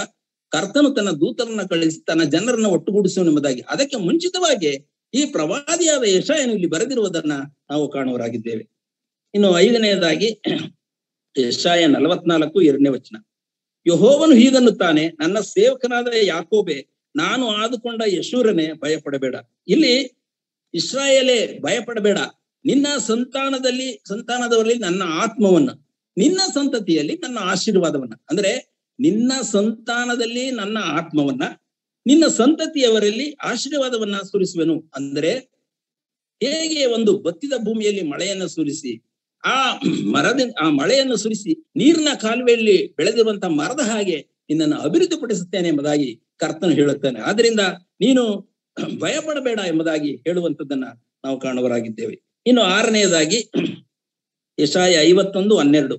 ಕರ್ತನು ತನ್ನ ದೂತರನ್ನ ಕಳಿಸಿ ತನ್ನ ಜನರನ್ನ ಒಟ್ಟುಗೂಡಿಸುವ ಎಂಬುದಾಗಿ ಅದಕ್ಕೆ ಮುಂಚಿತವಾಗಿ ಈ ಪ್ರವಾದಿಯಾದ ಯಶಾಯನು ಇಲ್ಲಿ ಬರೆದಿರುವುದನ್ನ ನಾವು ಕಾಣುವರಾಗಿದ್ದೇವೆ ಇನ್ನು ಐದನೆಯದಾಗಿ ಯಶಾಯ ನಲವತ್ನಾಲ್ಕು ಎರಡನೇ ವಚನ ಯಹೋವನು ಹೀಗನ್ನುತ್ತಾನೆ ನನ್ನ ಸೇವಕನಾದ ಯಾಕೋಬೆ ನಾನು ಆದುಕೊಂಡ ಯಶೂರನೆ ಭಯಪಡಬೇಡ ಇಲ್ಲಿ ಇಸ್ರಾಯೇಲೇ ಭಯಪಡಬೇಡ ನಿನ್ನ ಸಂತಾನದಲ್ಲಿ ಸಂತಾನದವರಲ್ಲಿ ನನ್ನ ಆತ್ಮವನ್ನ ನಿನ್ನ ಸಂತತಿಯಲ್ಲಿ ನನ್ನ ಆಶೀರ್ವಾದವನ್ನ ಅಂದ್ರೆ ನಿನ್ನ ಸಂತಾನದಲ್ಲಿ ನನ್ನ ಆತ್ಮವನ್ನ ನಿನ್ನ ಸಂತತಿಯವರಲ್ಲಿ ಆಶೀರ್ವಾದವನ್ನ ಸುರಿಸುವೆನು ಅಂದ್ರೆ ಹೇಗೆ ಒಂದು ಬತ್ತಿದ ಭೂಮಿಯಲ್ಲಿ ಮಳೆಯನ್ನ ಸುರಿಸಿ ಆ ಮರದ ಆ ಮಳೆಯನ್ನು ಸುರಿಸಿ ನೀರಿನ ಕಾಲುವೆಯಲ್ಲಿ ಬೆಳೆದಿರುವಂತ ಮರದ ಹಾಗೆ ನಿನ್ನನ್ನು ಅಭಿವೃದ್ಧಿಪಡಿಸುತ್ತೇನೆ ಎಂಬುದಾಗಿ ಕರ್ತನು ಹೇಳುತ್ತಾನೆ ಆದ್ರಿಂದ ನೀನು ಭಯಪಡಬೇಡ ಎಂಬುದಾಗಿ ಹೇಳುವಂತದ್ದನ್ನ ನಾವು ಕಾಣುವರಾಗಿದ್ದೇವೆ ಇನ್ನು ಆರನೆಯದಾಗಿ ಯಶಾಯ ಐವತ್ತೊಂದು ಹನ್ನೆರಡು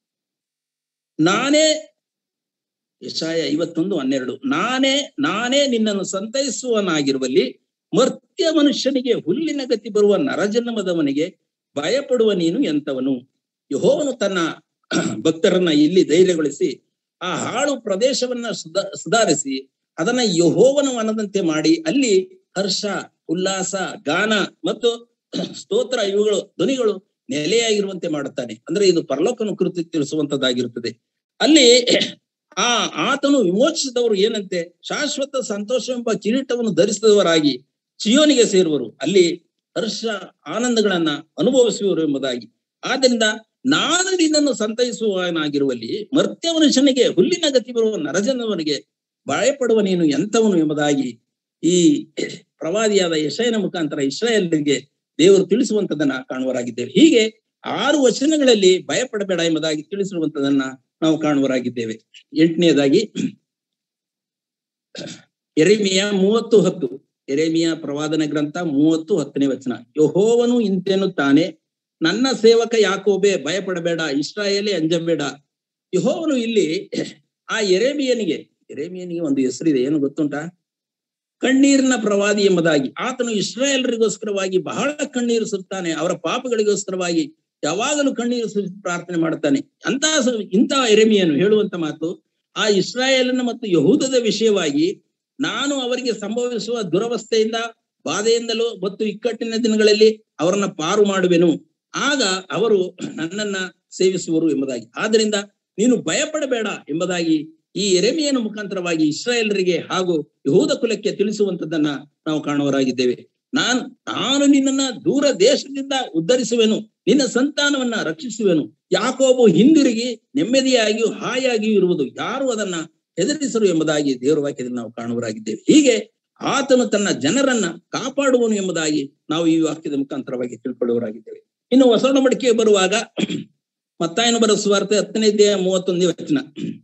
ನಾನೇ ಯಶಾಯ ಐವತ್ತೊಂದು ಹನ್ನೆರಡು ನಾನೇ ನಾನೇ ನಿನ್ನನ್ನು ಸಂತೈಸುವನಾಗಿರುವಲ್ಲಿ ಮರ್ತ್ಯ ಮನುಷ್ಯನಿಗೆ ಹುಲ್ಲಿನ ಗತಿ ಬರುವ ನರಜನ್ಮದವನಿಗೆ ಭಯಪಡುವ ನೀನು ಎಂತವನು ಯಹೋವನು ತನ್ನ ಭಕ್ತರನ್ನ ಇಲ್ಲಿ ಧೈರ್ಯಗೊಳಿಸಿ ಆ ಹಾಳು ಪ್ರದೇಶವನ್ನ ಸುಧಾ ಸುಧಾರಿಸಿ ಅದನ್ನ ಯಹೋವನ ವನದಂತೆ ಮಾಡಿ ಅಲ್ಲಿ ಹರ್ಷ ಉಲ್ಲಾಸ ಗಾನ ಮತ್ತು ಸ್ತೋತ್ರ ಇವುಗಳು ಧ್ವನಿಗಳು ನೆಲೆಯಾಗಿರುವಂತೆ ಮಾಡುತ್ತಾನೆ ಅಂದ್ರೆ ಇದು ಪರಲೋಕನ ಕುರಿತು ತಿಳಿಸುವಂತದ್ದಾಗಿರುತ್ತದೆ ಅಲ್ಲಿ ಆ ಆತನು ವಿಮೋಚಿಸಿದವರು ಏನಂತೆ ಶಾಶ್ವತ ಸಂತೋಷ ಎಂಬ ಕಿರೀಟವನ್ನು ಧರಿಸಿದವರಾಗಿ ಚಿಯೋನಿಗೆ ಸೇರುವರು ಅಲ್ಲಿ ಹರ್ಷ ಆನಂದಗಳನ್ನ ಅನುಭವಿಸುವರು ಎಂಬುದಾಗಿ ಆದ್ರಿಂದ ನಾನು ನಿನ್ನನ್ನು ಸಂತೈಸುವನಾಗಿರುವಲ್ಲಿ ಮರ್ತ್ಯ ಮನುಷ್ಯನಿಗೆ ಹುಲ್ಲಿನ ಗತಿ ಬರುವ ನರಜನವನಿಗೆ ಭಯಪಡುವ ನೀನು ಎಂತವನು ಎಂಬುದಾಗಿ ಈ ಪ್ರವಾದಿಯಾದ ಯಶಯನ ಮುಖಾಂತರ ಇಸ್ರಾಯೇಲ್ಗೆ ದೇವರು ತಿಳಿಸುವಂತದನ್ನ ಕಾಣುವರಾಗಿದ್ದೇವೆ ಹೀಗೆ ಆರು ವಚನಗಳಲ್ಲಿ ಭಯಪಡಬೇಡ ಎಂಬುದಾಗಿ ತಿಳಿಸಿರುವಂತದನ್ನ ನಾವು ಕಾಣುವರಾಗಿದ್ದೇವೆ ಎಂಟನೇದಾಗಿ ಎರೆಮಿಯ ಮೂವತ್ತು ಹತ್ತು ಎರೆಮಿಯ ಪ್ರವಾದನ ಗ್ರಂಥ ಮೂವತ್ತು ಹತ್ತನೇ ವಚನ ಯಹೋವನು ಇಂತೆನ್ನುತ್ತಾನೆ ನನ್ನ ಸೇವಕ ಯಾಕೋಬೆ ಭಯಪಡಬೇಡ ಇಸ್ರಾಯೇಲೇ ಅಂಜಬೇಡ ಯಹೋವನು ಇಲ್ಲಿ ಆ ಎರೆಮಿಯನಿಗೆ ಎರೆಮಿಯನಿಗೆ ಒಂದು ಹೆಸರಿದೆ ಏನು ಗೊತ್ತುಂಟಾ ಕಣ್ಣೀರಿನ ಪ್ರವಾದಿ ಎಂಬುದಾಗಿ ಆತನು ಇಸ್ರಾಯೇಲರಿಗೋಸ್ಕರವಾಗಿ ಬಹಳ ಕಣ್ಣೀರು ಸುತ್ತಾನೆ ಅವರ ಪಾಪಗಳಿಗೋಸ್ಕರವಾಗಿ ಯಾವಾಗಲೂ ಕಣ್ಣೀರು ಸುರಿಸಿ ಪ್ರಾರ್ಥನೆ ಮಾಡುತ್ತಾನೆ ಅಂತ ಇಂಥ ಎರೆಮಿಯನು ಹೇಳುವಂತ ಮಾತು ಆ ಇಸ್ರಾಯೇಲನ ಮತ್ತು ಯಹೂದದ ವಿಷಯವಾಗಿ ನಾನು ಅವರಿಗೆ ಸಂಭವಿಸುವ ದುರವಸ್ಥೆಯಿಂದ ಬಾಧೆಯಿಂದಲೂ ಮತ್ತು ಇಕ್ಕಟ್ಟಿನ ದಿನಗಳಲ್ಲಿ ಅವರನ್ನ ಪಾರು ಮಾಡುವೆನು ಆಗ ಅವರು ನನ್ನನ್ನ ಸೇವಿಸುವರು ಎಂಬುದಾಗಿ ಆದ್ರಿಂದ ನೀನು ಭಯಪಡಬೇಡ ಎಂಬುದಾಗಿ ಈ ಎರೆಮಿಯನ ಮುಖಾಂತರವಾಗಿ ಇಸ್ರಾಯೇಲರಿಗೆ ಹಾಗೂ ಯಹೂದ ಕುಲಕ್ಕೆ ತಿಳಿಸುವಂತದ್ದನ್ನ ನಾವು ಕಾಣುವರಾಗಿದ್ದೇವೆ ನಾನ್ ನಾನು ನಿನ್ನನ್ನ ದೂರ ದೇಶದಿಂದ ಉದ್ಧರಿಸುವೆನು ನಿನ್ನ ಸಂತಾನವನ್ನ ರಕ್ಷಿಸುವೆನು ಯಾಕೋಬು ಹಿಂದಿರುಗಿ ನೆಮ್ಮದಿಯಾಗಿಯೂ ಹಾಯಾಗಿಯೂ ಇರುವುದು ಯಾರು ಅದನ್ನ ಹೆದರಿಸರು ಎಂಬುದಾಗಿ ದೇವರ ವಾಕ್ಯದಲ್ಲಿ ನಾವು ಕಾಣುವರಾಗಿದ್ದೇವೆ ಹೀಗೆ ಆತನು ತನ್ನ ಜನರನ್ನ ಕಾಪಾಡುವನು ಎಂಬುದಾಗಿ ನಾವು ಈ ವಾಕ್ಯದ ಮುಖಾಂತರವಾಗಿ ತಿಳ್ಕೊಳ್ಳುವರಾಗಿದ್ದೇವೆ ಇನ್ನು ಹೊಸ ಒಡಂಬಡಿಕೆ ಬರುವಾಗ ಮತ್ತಾಯನ ಬರೋ ಸುವಾರ್ತೆ ಹತ್ತನೇ ದೇಹ ಮೂವತ್ತೊಂದನೇ ವಚನ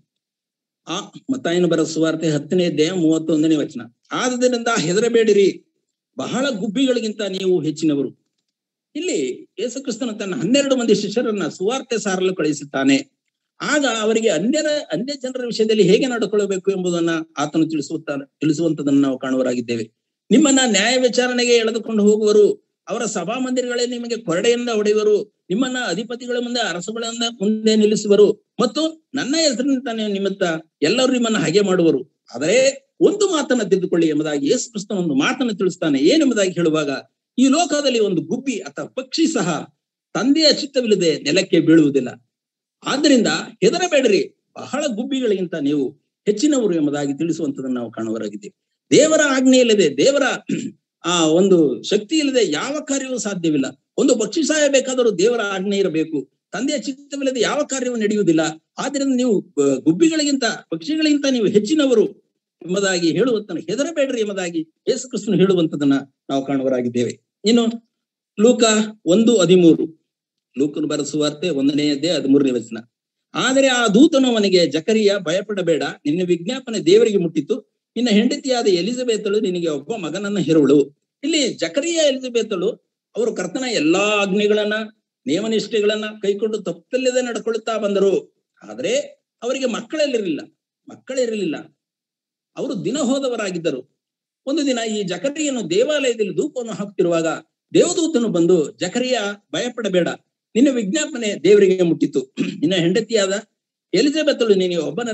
ಆ ಮತ್ತಾಯನ ಬರೋ ಸುವಾರ್ತೆ ಹತ್ತನೇ ದೇಹ ಮೂವತ್ತೊಂದನೇ ವಚನ ಆದದರಿಂದ ಹೆದರಬೇಡಿರಿ ಬಹಳ ಗುಬ್ಬಿಗಳಿಗಿಂತ ನೀವು ಹೆಚ್ಚಿನವರು ಇಲ್ಲಿ ಯೇಸುಕ್ರಿಸ್ತನ ತನ್ನ ಹನ್ನೆರಡು ಮಂದಿ ಶಿಷ್ಯರನ್ನ ಸುವಾರ್ತೆ ಸಾರಲು ಕಳಿಸುತ್ತಾನೆ ಆಗ ಅವರಿಗೆ ಅನ್ಯರ ಅನ್ಯ ಜನರ ವಿಷಯದಲ್ಲಿ ಹೇಗೆ ನಡ್ಕೊಳ್ಳಬೇಕು ಎಂಬುದನ್ನ ಆತನು ತಿಳಿಸುತ್ತಾನೆ ತಿಳಿಸುವಂತದನ್ನು ನಾವು ಕಾಣುವರಾಗಿದ್ದೇವೆ ನಿಮ್ಮನ್ನ ನ್ಯಾಯ ವಿಚಾರಣೆಗೆ ಎಳೆದುಕೊಂಡು ಹೋಗುವರು ಅವರ ಸಭಾ ಮಂದಿರಗಳಲ್ಲಿ ನಿಮಗೆ ಕೊರಡೆಯಿಂದ ಹೊಡೆಯುವರು ನಿಮ್ಮನ್ನ ಅಧಿಪತಿಗಳ ಮುಂದೆ ಅರಸುಗಳಿಂದ ಮುಂದೆ ನಿಲ್ಲಿಸುವರು ಮತ್ತು ನನ್ನ ಹೆಸರಿನಿಂದ ನಿಮಿತ್ತ ಎಲ್ಲರೂ ನಿಮ್ಮನ್ನ ಹಾಗೆ ಮಾಡುವರು ಆದರೆ ಒಂದು ಮಾತನ್ನ ತಿದ್ದುಕೊಳ್ಳಿ ಎಂಬುದಾಗಿ ಯೇಸು ಕ್ರಿಸ್ತನ ಒಂದು ಮಾತನ್ನು ತಿಳಿಸ್ತಾನೆ ಏನೆಂಬುದಾಗಿ ಹೇಳುವಾಗ ಈ ಲೋಕದಲ್ಲಿ ಒಂದು ಗುಬ್ಬಿ ಅಥವಾ ಪಕ್ಷಿ ಸಹ ತಂದೆಯ ಚಿತ್ತವಿಲ್ಲದೆ ನೆಲಕ್ಕೆ ಬೀಳುವುದಿಲ್ಲ ಆದ್ದರಿಂದ ಹೆದರಬೇಡ್ರಿ ಬಹಳ ಗುಬ್ಬಿಗಳಿಗಿಂತ ನೀವು ಹೆಚ್ಚಿನವರು ಎಂಬುದಾಗಿ ತಿಳಿಸುವಂತದನ್ನು ನಾವು ಕಾಣುವರಾಗಿದ್ದೇವೆ ದೇವರ ಆಜ್ಞೆ ಇಲ್ಲದೆ ದೇವರ ಆ ಒಂದು ಶಕ್ತಿ ಇಲ್ಲದೆ ಯಾವ ಕಾರ್ಯವೂ ಸಾಧ್ಯವಿಲ್ಲ ಒಂದು ಪಕ್ಷಿ ಸಾಯಬೇಕಾದರೂ ದೇವರ ಆಜ್ಞೆ ಇರಬೇಕು ತಂದೆಯ ಚಿತ್ತವಿಲ್ಲದೆ ಯಾವ ಕಾರ್ಯವೂ ನಡೆಯುವುದಿಲ್ಲ ಆದ್ರಿಂದ ನೀವು ಗುಬ್ಬಿಗಳಿಗಿಂತ ಪಕ್ಷಿಗಳಿಗಿಂತ ನೀವು ಹೆಚ್ಚಿನವರು ಎಂಬುದಾಗಿ ಹೇಳುವಂತ ಹೆದರಬೇಡ್ರಿ ಎಂಬುದಾಗಿ ಯೇಸು ಕ್ರಿಸ್ತನು ಹೇಳುವಂತದನ್ನ ನಾವು ಕಾಣುವರಾಗಿದ್ದೇವೆ ಇನ್ನು ಲೂಕ ಒಂದು ಹದಿಮೂರು ಲೂಕನು ಬರೆಸುವಾರ್ತೆ ಒಂದನೆಯದ್ದೇ ಹದಿಮೂರನೇ ವಚನ ಆದರೆ ಆ ದೂತನು ಅವನಿಗೆ ಜಕರಿಯ ಭಯಪಡಬೇಡ ನಿನ್ನ ವಿಜ್ಞಾಪನೆ ದೇವರಿಗೆ ಮುಟ್ಟಿತು ನಿನ್ನ ಹೆಂಡತಿಯಾದ ಎಲಿಜಬೆತಳು ನಿನಗೆ ಒಬ್ಬ ಮಗನನ್ನ ಹೆರುವಳು ಇಲ್ಲಿ ಜಕರಿಯ ಎಲಿಜಬೆತಳು ಅವರು ಕರ್ತನ ಎಲ್ಲಾ ಆಜ್ಞೆಗಳನ್ನ ನಿಯಮನಿಷ್ಠೆಗಳನ್ನ ಕೈಕೊಂಡು ತಪ್ಪಲ್ಲದೆ ನಡ್ಕೊಳ್ತಾ ಬಂದರು ಆದ್ರೆ ಅವರಿಗೆ ಮಕ್ಕಳಲ್ಲಿರಲಿಲ್ಲ ಮಕ್ಕಳಿರಲಿಲ್ಲ ಅವರು ದಿನ ಹೋದವರಾಗಿದ್ದರು ಒಂದು ದಿನ ಈ ಜಕರಿಯನ್ನು ದೇವಾಲಯದಲ್ಲಿ ಧೂಪವನ್ನು ಹಾಕ್ತಿರುವಾಗ ದೇವದೂತನು ಬಂದು ಜಕರಿಯ ಭಯಪಡಬೇಡ ನಿನ್ನ ವಿಜ್ಞಾಪನೆ ದೇವರಿಗೆ ಮುಟ್ಟಿತು ನಿನ್ನ ಹೆಂಡತಿಯಾದ ಎಲಿಜಬೆತಳು ನೀನು ಒಬ್ಬನನ್ನ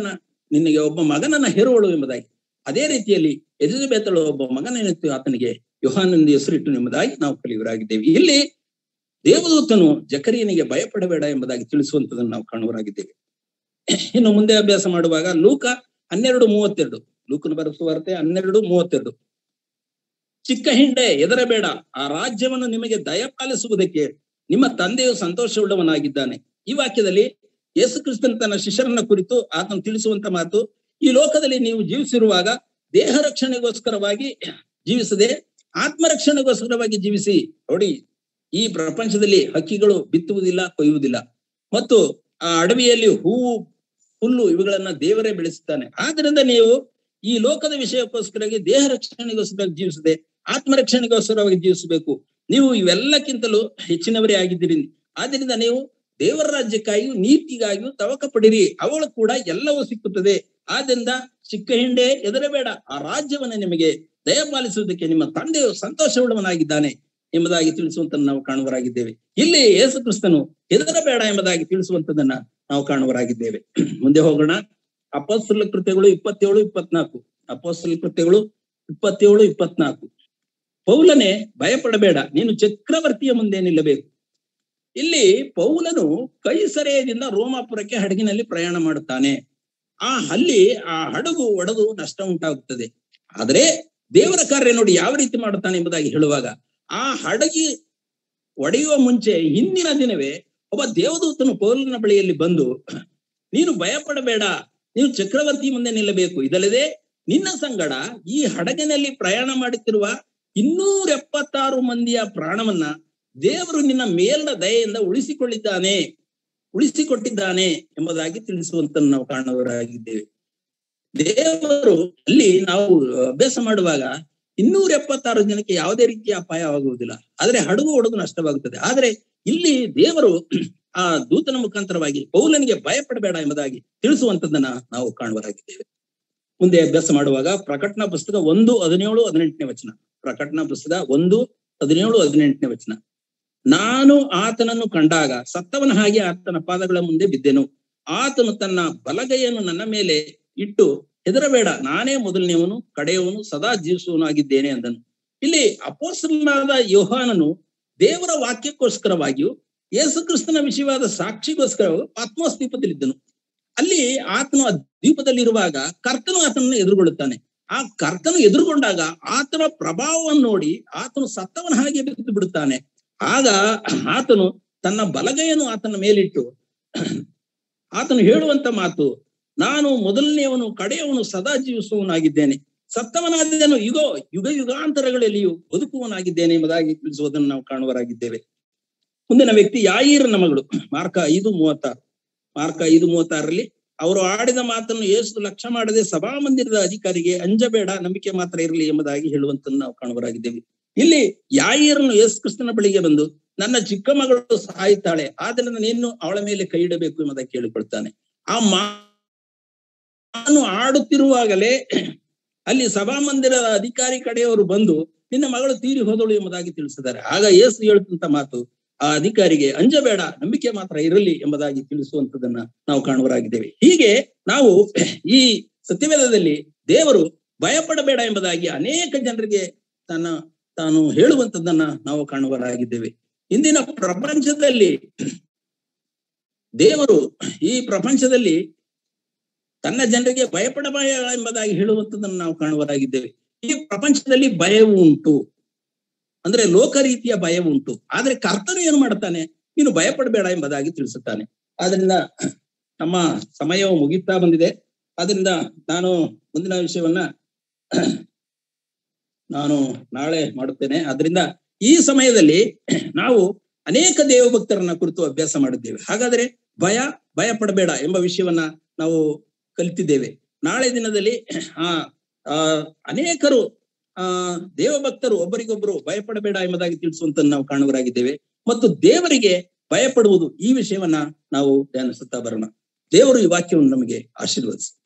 ನಿನಗೆ ಒಬ್ಬ ಮಗನನ್ನ ಹೆರುವಳು ಎಂಬುದಾಗಿ ಅದೇ ರೀತಿಯಲ್ಲಿ ಎಲಿಜಬೆತಳು ಒಬ್ಬ ಮಗನೆನಿತ್ತು ಆತನಿಗೆ ಯೋಹಾನಂದ ಹೆಸರಿಟ್ಟು ಎಂಬುದಾಗಿ ನಾವು ಕಲಿಯವರಾಗಿದ್ದೇವೆ ಇಲ್ಲಿ ದೇವದೂತನು ಜಕರಿಯನಿಗೆ ಭಯಪಡಬೇಡ ಎಂಬುದಾಗಿ ತಿಳಿಸುವಂತದನ್ನು ನಾವು ಕಾಣುವರಾಗಿದ್ದೇವೆ ಇನ್ನು ಮುಂದೆ ಅಭ್ಯಾಸ ಮಾಡುವಾಗ ಲೂಕ ಹನ್ನೆರಡು ಮೂವತ್ತೆರಡು ಲೂಕನ ಬರೆಸುವಾರ್ತೆ ಹನ್ನೆರಡು ಮೂವತ್ತೆರಡು ಚಿಕ್ಕ ಹಿಂಡೆ ಎದರಬೇಡ ಆ ರಾಜ್ಯವನ್ನು ನಿಮಗೆ ದಯಪಾಲಿಸುವುದಕ್ಕೆ ನಿಮ್ಮ ತಂದೆಯು ಸಂತೋಷವುಳ್ಳವನಾಗಿದ್ದಾನೆ ಈ ವಾಕ್ಯದಲ್ಲಿ ಯೇಸು ಕ್ರಿಸ್ತನ್ ತನ್ನ ಶಿಷ್ಯರನ್ನ ಕುರಿತು ಆತನು ತಿಳಿಸುವಂತ ಮಾತು ಈ ಲೋಕದಲ್ಲಿ ನೀವು ಜೀವಿಸಿರುವಾಗ ದೇಹ ರಕ್ಷಣೆಗೋಸ್ಕರವಾಗಿ ಜೀವಿಸದೆ ಆತ್ಮರಕ್ಷಣೆಗೋಸ್ಕರವಾಗಿ ಜೀವಿಸಿ ನೋಡಿ ಈ ಪ್ರಪಂಚದಲ್ಲಿ ಹಕ್ಕಿಗಳು ಬಿತ್ತುವುದಿಲ್ಲ ಕೊಯ್ಯುವುದಿಲ್ಲ ಮತ್ತು ಆ ಅಡವಿಯಲ್ಲಿ ಹೂವು ಹುಲ್ಲು ಇವುಗಳನ್ನ ದೇವರೇ ಬೆಳೆಸುತ್ತಾನೆ ಆದ್ರಿಂದ ನೀವು ಈ ಲೋಕದ ವಿಷಯಕ್ಕೋಸ್ಕರವಾಗಿ ದೇಹ ರಕ್ಷಣೆಗೋಸ್ಕರ ಜೀವಿಸದೆ ಆತ್ಮರಕ್ಷಣೆಗೋಸ್ಕರವಾಗಿ ಜೀವಿಸಬೇಕು ನೀವು ಇವೆಲ್ಲಕ್ಕಿಂತಲೂ ಹೆಚ್ಚಿನವರೇ ಆಗಿದ್ದೀರಿ ಆದ್ರಿಂದ ನೀವು ದೇವರ ರಾಜ್ಯಕ್ಕಾಗಿಯೂ ನೀತಿಗಾಗಿಯೂ ತವಕ ಪಡಿರಿ ಅವಳು ಕೂಡ ಎಲ್ಲವೂ ಸಿಕ್ಕುತ್ತದೆ ಆದ್ರಿಂದ ಚಿಕ್ಕ ಹಿಂಡೆ ಎದರಬೇಡ ಆ ರಾಜ್ಯವನ್ನು ನಿಮಗೆ ದಯಪಾಲಿಸುವುದಕ್ಕೆ ನಿಮ್ಮ ತಂದೆಯು ಸಂತೋಷವುಳ್ಳವನಾಗಿದ್ದಾನೆ ಎಂಬುದಾಗಿ ತಿಳಿಸುವಂತ ನಾವು ಕಾಣುವರಾಗಿದ್ದೇವೆ ಇಲ್ಲಿ ಯೇಸು ಕ್ರಿಸ್ತನು ಹೆದರಬೇಡ ಎಂಬುದಾಗಿ ತಿಳಿಸುವಂತದನ್ನ ನಾವು ಕಾಣುವರಾಗಿದ್ದೇವೆ ಮುಂದೆ ಹೋಗೋಣ ಅಪೋಸ್ತಲ ಕೃತ್ಯಗಳು ಇಪ್ಪತ್ತೇಳು ಇಪ್ಪತ್ನಾಲ್ಕು ಅಪೋಸ್ತಲ ಕೃತ್ಯಗಳು ಇಪ್ಪತ್ತೇಳು ಇಪ್ಪತ್ನಾಲ್ಕು ಪೌಲನೇ ಭಯಪಡಬೇಡ ನೀನು ಚಕ್ರವರ್ತಿಯ ಮುಂದೆ ನಿಲ್ಲಬೇಕು ಇಲ್ಲಿ ಪೌಲನು ಕೈಸರೆಯದಿಂದ ರೋಮಾಪುರಕ್ಕೆ ಹಡಗಿನಲ್ಲಿ ಪ್ರಯಾಣ ಮಾಡುತ್ತಾನೆ ಆ ಅಲ್ಲಿ ಆ ಹಡಗು ಒಡೆದು ನಷ್ಟ ಉಂಟಾಗುತ್ತದೆ ಆದರೆ ದೇವರ ಕಾರ್ಯ ನೋಡಿ ಯಾವ ರೀತಿ ಮಾಡುತ್ತಾನೆ ಎಂಬುದಾಗಿ ಹೇಳುವಾಗ ಆ ಹಡಗಿ ಒಡೆಯುವ ಮುಂಚೆ ಹಿಂದಿನ ದಿನವೇ ಒಬ್ಬ ದೇವದೂತನು ಪೌಲನ ಬಳಿಯಲ್ಲಿ ಬಂದು ನೀನು ಭಯಪಡಬೇಡ ನೀನು ಚಕ್ರವರ್ತಿ ಮುಂದೆ ನಿಲ್ಲಬೇಕು ಇದಲ್ಲದೆ ನಿನ್ನ ಸಂಗಡ ಈ ಹಡಗಿನಲ್ಲಿ ಪ್ರಯಾಣ ಮಾಡುತ್ತಿರುವ ಇನ್ನೂರ ಎಪ್ಪತ್ತಾರು ಮಂದಿಯ ಪ್ರಾಣವನ್ನ ದೇವರು ನಿನ್ನ ಮೇಲಿನ ದಯೆಯಿಂದ ಉಳಿಸಿಕೊಳ್ಳಿದ್ದಾನೆ ಉಳಿಸಿಕೊಟ್ಟಿದ್ದಾನೆ ಎಂಬುದಾಗಿ ತಿಳಿಸುವಂತ ನಾವು ಕಾಣುವರಾಗಿದ್ದೇವೆ ದೇವರು ಅಲ್ಲಿ ನಾವು ಅಭ್ಯಾಸ ಮಾಡುವಾಗ ಇನ್ನೂರ ಎಪ್ಪತ್ತಾರು ಜನಕ್ಕೆ ಯಾವುದೇ ರೀತಿಯ ಅಪಾಯವಾಗುವುದಿಲ್ಲ ಆದ್ರೆ ಹಡಗು ಹೊಡೆದು ನಷ್ಟವಾಗುತ್ತದೆ ಆದ್ರೆ ಇಲ್ಲಿ ದೇವರು ಆ ದೂತನ ಮುಖಾಂತರವಾಗಿ ಪೌಲನಿಗೆ ಭಯಪಡಬೇಡ ಎಂಬುದಾಗಿ ತಿಳಿಸುವಂತದನ್ನ ನಾವು ಕಾಣುವರಾಗಿದ್ದೇವೆ ಮುಂದೆ ಅಭ್ಯಾಸ ಮಾಡುವಾಗ ಪ್ರಕಟಣಾ ಪುಸ್ತಕ ಒಂದು ಹದಿನೇಳು ಹದಿನೆಂಟನೇ ವಚನ ಪ್ರಕಟಣಾ ಪುಸ್ತಕ ಒಂದು ಹದಿನೇಳು ಹದಿನೆಂಟನೇ ವಚನ ನಾನು ಆತನನ್ನು ಕಂಡಾಗ ಸತ್ತವನ ಹಾಗೆ ಆತನ ಪಾದಗಳ ಮುಂದೆ ಬಿದ್ದೆನು ಆತನು ತನ್ನ ಬಲಗೈಯನ್ನು ನನ್ನ ಮೇಲೆ ಇಟ್ಟು ಹೆದರಬೇಡ ನಾನೇ ಮೊದಲನೆಯವನು ಕಡೆಯವನು ಸದಾ ಜೀವಿಸುವನಾಗಿದ್ದೇನೆ ಅಂದನು ಇಲ್ಲಿ ಅಪೋಸ್ತಲನಾದ ಯೋಹಾನನು ದೇವರ ವಾಕ್ಯಕ್ಕೋಸ್ಕರವಾಗಿಯೂ ಯೇಸು ಕ್ರಿಸ್ತನ ವಿಷಯವಾದ ಸಾಕ್ಷಿಗೋಸ್ಕರ ಆತ್ಮೋಸ್ ದ್ವೀಪದಲ್ಲಿದ್ದನು ಅಲ್ಲಿ ಆತನು ಆ ದ್ವೀಪದಲ್ಲಿರುವಾಗ ಕರ್ತನು ಆತನನ್ನು ಎದುರುಗೊಳ್ಳುತ್ತಾನೆ ಆ ಕರ್ತನು ಎದುರುಗೊಂಡಾಗ ಆತನ ಪ್ರಭಾವವನ್ನು ನೋಡಿ ಆತನು ಸತ್ತವನ ಹಾಗೆ ಬಿದ್ದು ಬಿಡುತ್ತಾನೆ ಆಗ ಆತನು ತನ್ನ ಬಲಗೈಯನ್ನು ಆತನ ಮೇಲಿಟ್ಟು ಆತನು ಹೇಳುವಂತ ಮಾತು ನಾನು ಮೊದಲನೆಯವನು ಕಡೆಯವನು ಸದಾ ಜೀವಿಸುವವನಾಗಿದ್ದೇನೆ ಸತ್ತವನಾದನು ಯುಗ ಯುಗ ಯುಗಾಂತರಗಳಲ್ಲಿಯೂ ಬದುಕುವನಾಗಿದ್ದೇನೆ ಎಂಬುದಾಗಿ ತಿಳಿಸುವುದನ್ನು ನಾವು ಕಾಣುವರಾಗಿದ್ದೇವೆ ಮುಂದಿನ ವ್ಯಕ್ತಿ ಯಾಯಿರನ ಮಗಳು ಮಾರ್ಕ ಐದು ಮೂವತ್ತಾರು ಮಾರ್ಕ ಐದು ಮೂವತ್ತಾರರಲ್ಲಿ ಅವರು ಆಡಿದ ಮಾತನ್ನು ಏಸು ಲಕ್ಷ್ಯ ಮಾಡದೆ ಸಭಾಮಂದಿರದ ಅಧಿಕಾರಿಗೆ ಅಂಜಬೇಡ ನಂಬಿಕೆ ಮಾತ್ರ ಇರಲಿ ಎಂಬುದಾಗಿ ಹೇಳುವಂತನ್ನು ನಾವು ಕಾಣುವರಾಗಿದ್ದೇವೆ ಇಲ್ಲಿ ಯಾಯಿರನು ಯೇಸು ಕ್ರಿಸ್ತನ ಬಳಿಗೆ ಬಂದು ನನ್ನ ಚಿಕ್ಕ ಮಗಳು ಸಾಯುತ್ತಾಳೆ ಆದ್ರಿಂದ ನೀನು ಅವಳ ಮೇಲೆ ಕೈ ಇಡಬೇಕು ಎಂಬುದಾಗಿ ಕೇಳಿಕೊಳ್ತಾನೆ ಆ ಮಾನು ಆಡುತ್ತಿರುವಾಗಲೇ ಅಲ್ಲಿ ಸಭಾಮಂದಿರದ ಅಧಿಕಾರಿ ಕಡೆಯವರು ಬಂದು ನಿನ್ನ ಮಗಳು ತೀರಿ ಹೋದಳು ಎಂಬುದಾಗಿ ತಿಳಿಸಿದ್ದಾರೆ ಆಗ ಯೇಸು ಹೇಳುತ್ತಂತ ಮಾತು ಆ ಅಧಿಕಾರಿಗೆ ಅಂಜಬೇಡ ನಂಬಿಕೆ ಮಾತ್ರ ಇರಲಿ ಎಂಬುದಾಗಿ ತಿಳಿಸುವಂತದನ್ನ ನಾವು ಕಾಣುವರಾಗಿದ್ದೇವೆ ಹೀಗೆ ನಾವು ಈ ಸತ್ಯವೇದದಲ್ಲಿ ದೇವರು ಭಯಪಡಬೇಡ ಎಂಬುದಾಗಿ ಅನೇಕ ಜನರಿಗೆ ತನ್ನ ತಾನು ಹೇಳುವಂತದ್ದನ್ನ ನಾವು ಕಾಣುವರಾಗಿದ್ದೇವೆ ಇಂದಿನ ಪ್ರಪಂಚದಲ್ಲಿ ದೇವರು ಈ ಪ್ರಪಂಚದಲ್ಲಿ ತನ್ನ ಜನರಿಗೆ ಭಯಪಡಬೇಡ ಎಂಬುದಾಗಿ ಹೇಳುವಂತದನ್ನು ನಾವು ಕಾಣುವರಾಗಿದ್ದೇವೆ ಈ ಪ್ರಪಂಚದಲ್ಲಿ ಭಯವು ಉಂಟು ಅಂದ್ರೆ ಲೋಕ ರೀತಿಯ ಭಯ ಉಂಟು ಆದ್ರೆ ಕರ್ತನು ಏನು ಮಾಡ್ತಾನೆ ನೀನು ಭಯಪಡಬೇಡ ಎಂಬುದಾಗಿ ತಿಳಿಸುತ್ತಾನೆ ಆದ್ರಿಂದ ನಮ್ಮ ಸಮಯವು ಮುಗಿತಾ ಬಂದಿದೆ ಆದ್ರಿಂದ ನಾನು ಮುಂದಿನ ವಿಷಯವನ್ನ ನಾನು ನಾಳೆ ಮಾಡುತ್ತೇನೆ ಆದ್ರಿಂದ ಈ ಸಮಯದಲ್ಲಿ ನಾವು ಅನೇಕ ದೇವಭಕ್ತರನ್ನ ಕುರಿತು ಅಭ್ಯಾಸ ಮಾಡಿದ್ದೇವೆ ಹಾಗಾದ್ರೆ ಭಯ ಭಯ ಪಡಬೇಡ ಎಂಬ ವಿಷಯವನ್ನ ನಾವು ಕಲಿತಿದ್ದೇವೆ ನಾಳೆ ದಿನದಲ್ಲಿ ಆ ಅನೇಕರು ಆ ದೇವಭಕ್ತರು ಒಬ್ಬರಿಗೊಬ್ಬರು ಭಯಪಡಬೇಡ ಎಂಬುದಾಗಿ ತಿಳಿಸುವಂತ ನಾವು ಕಾಣುವರಾಗಿದ್ದೇವೆ ಮತ್ತು ದೇವರಿಗೆ ಭಯಪಡುವುದು ಈ ವಿಷಯವನ್ನ ನಾವು ಧ್ಯಾನಿಸುತ್ತಾ ಬರೋಣ ದೇವರು ಈ ವಾಕ್ಯವನ್ನು ನಮಗೆ ಆಶೀರ್ವದಿಸಿ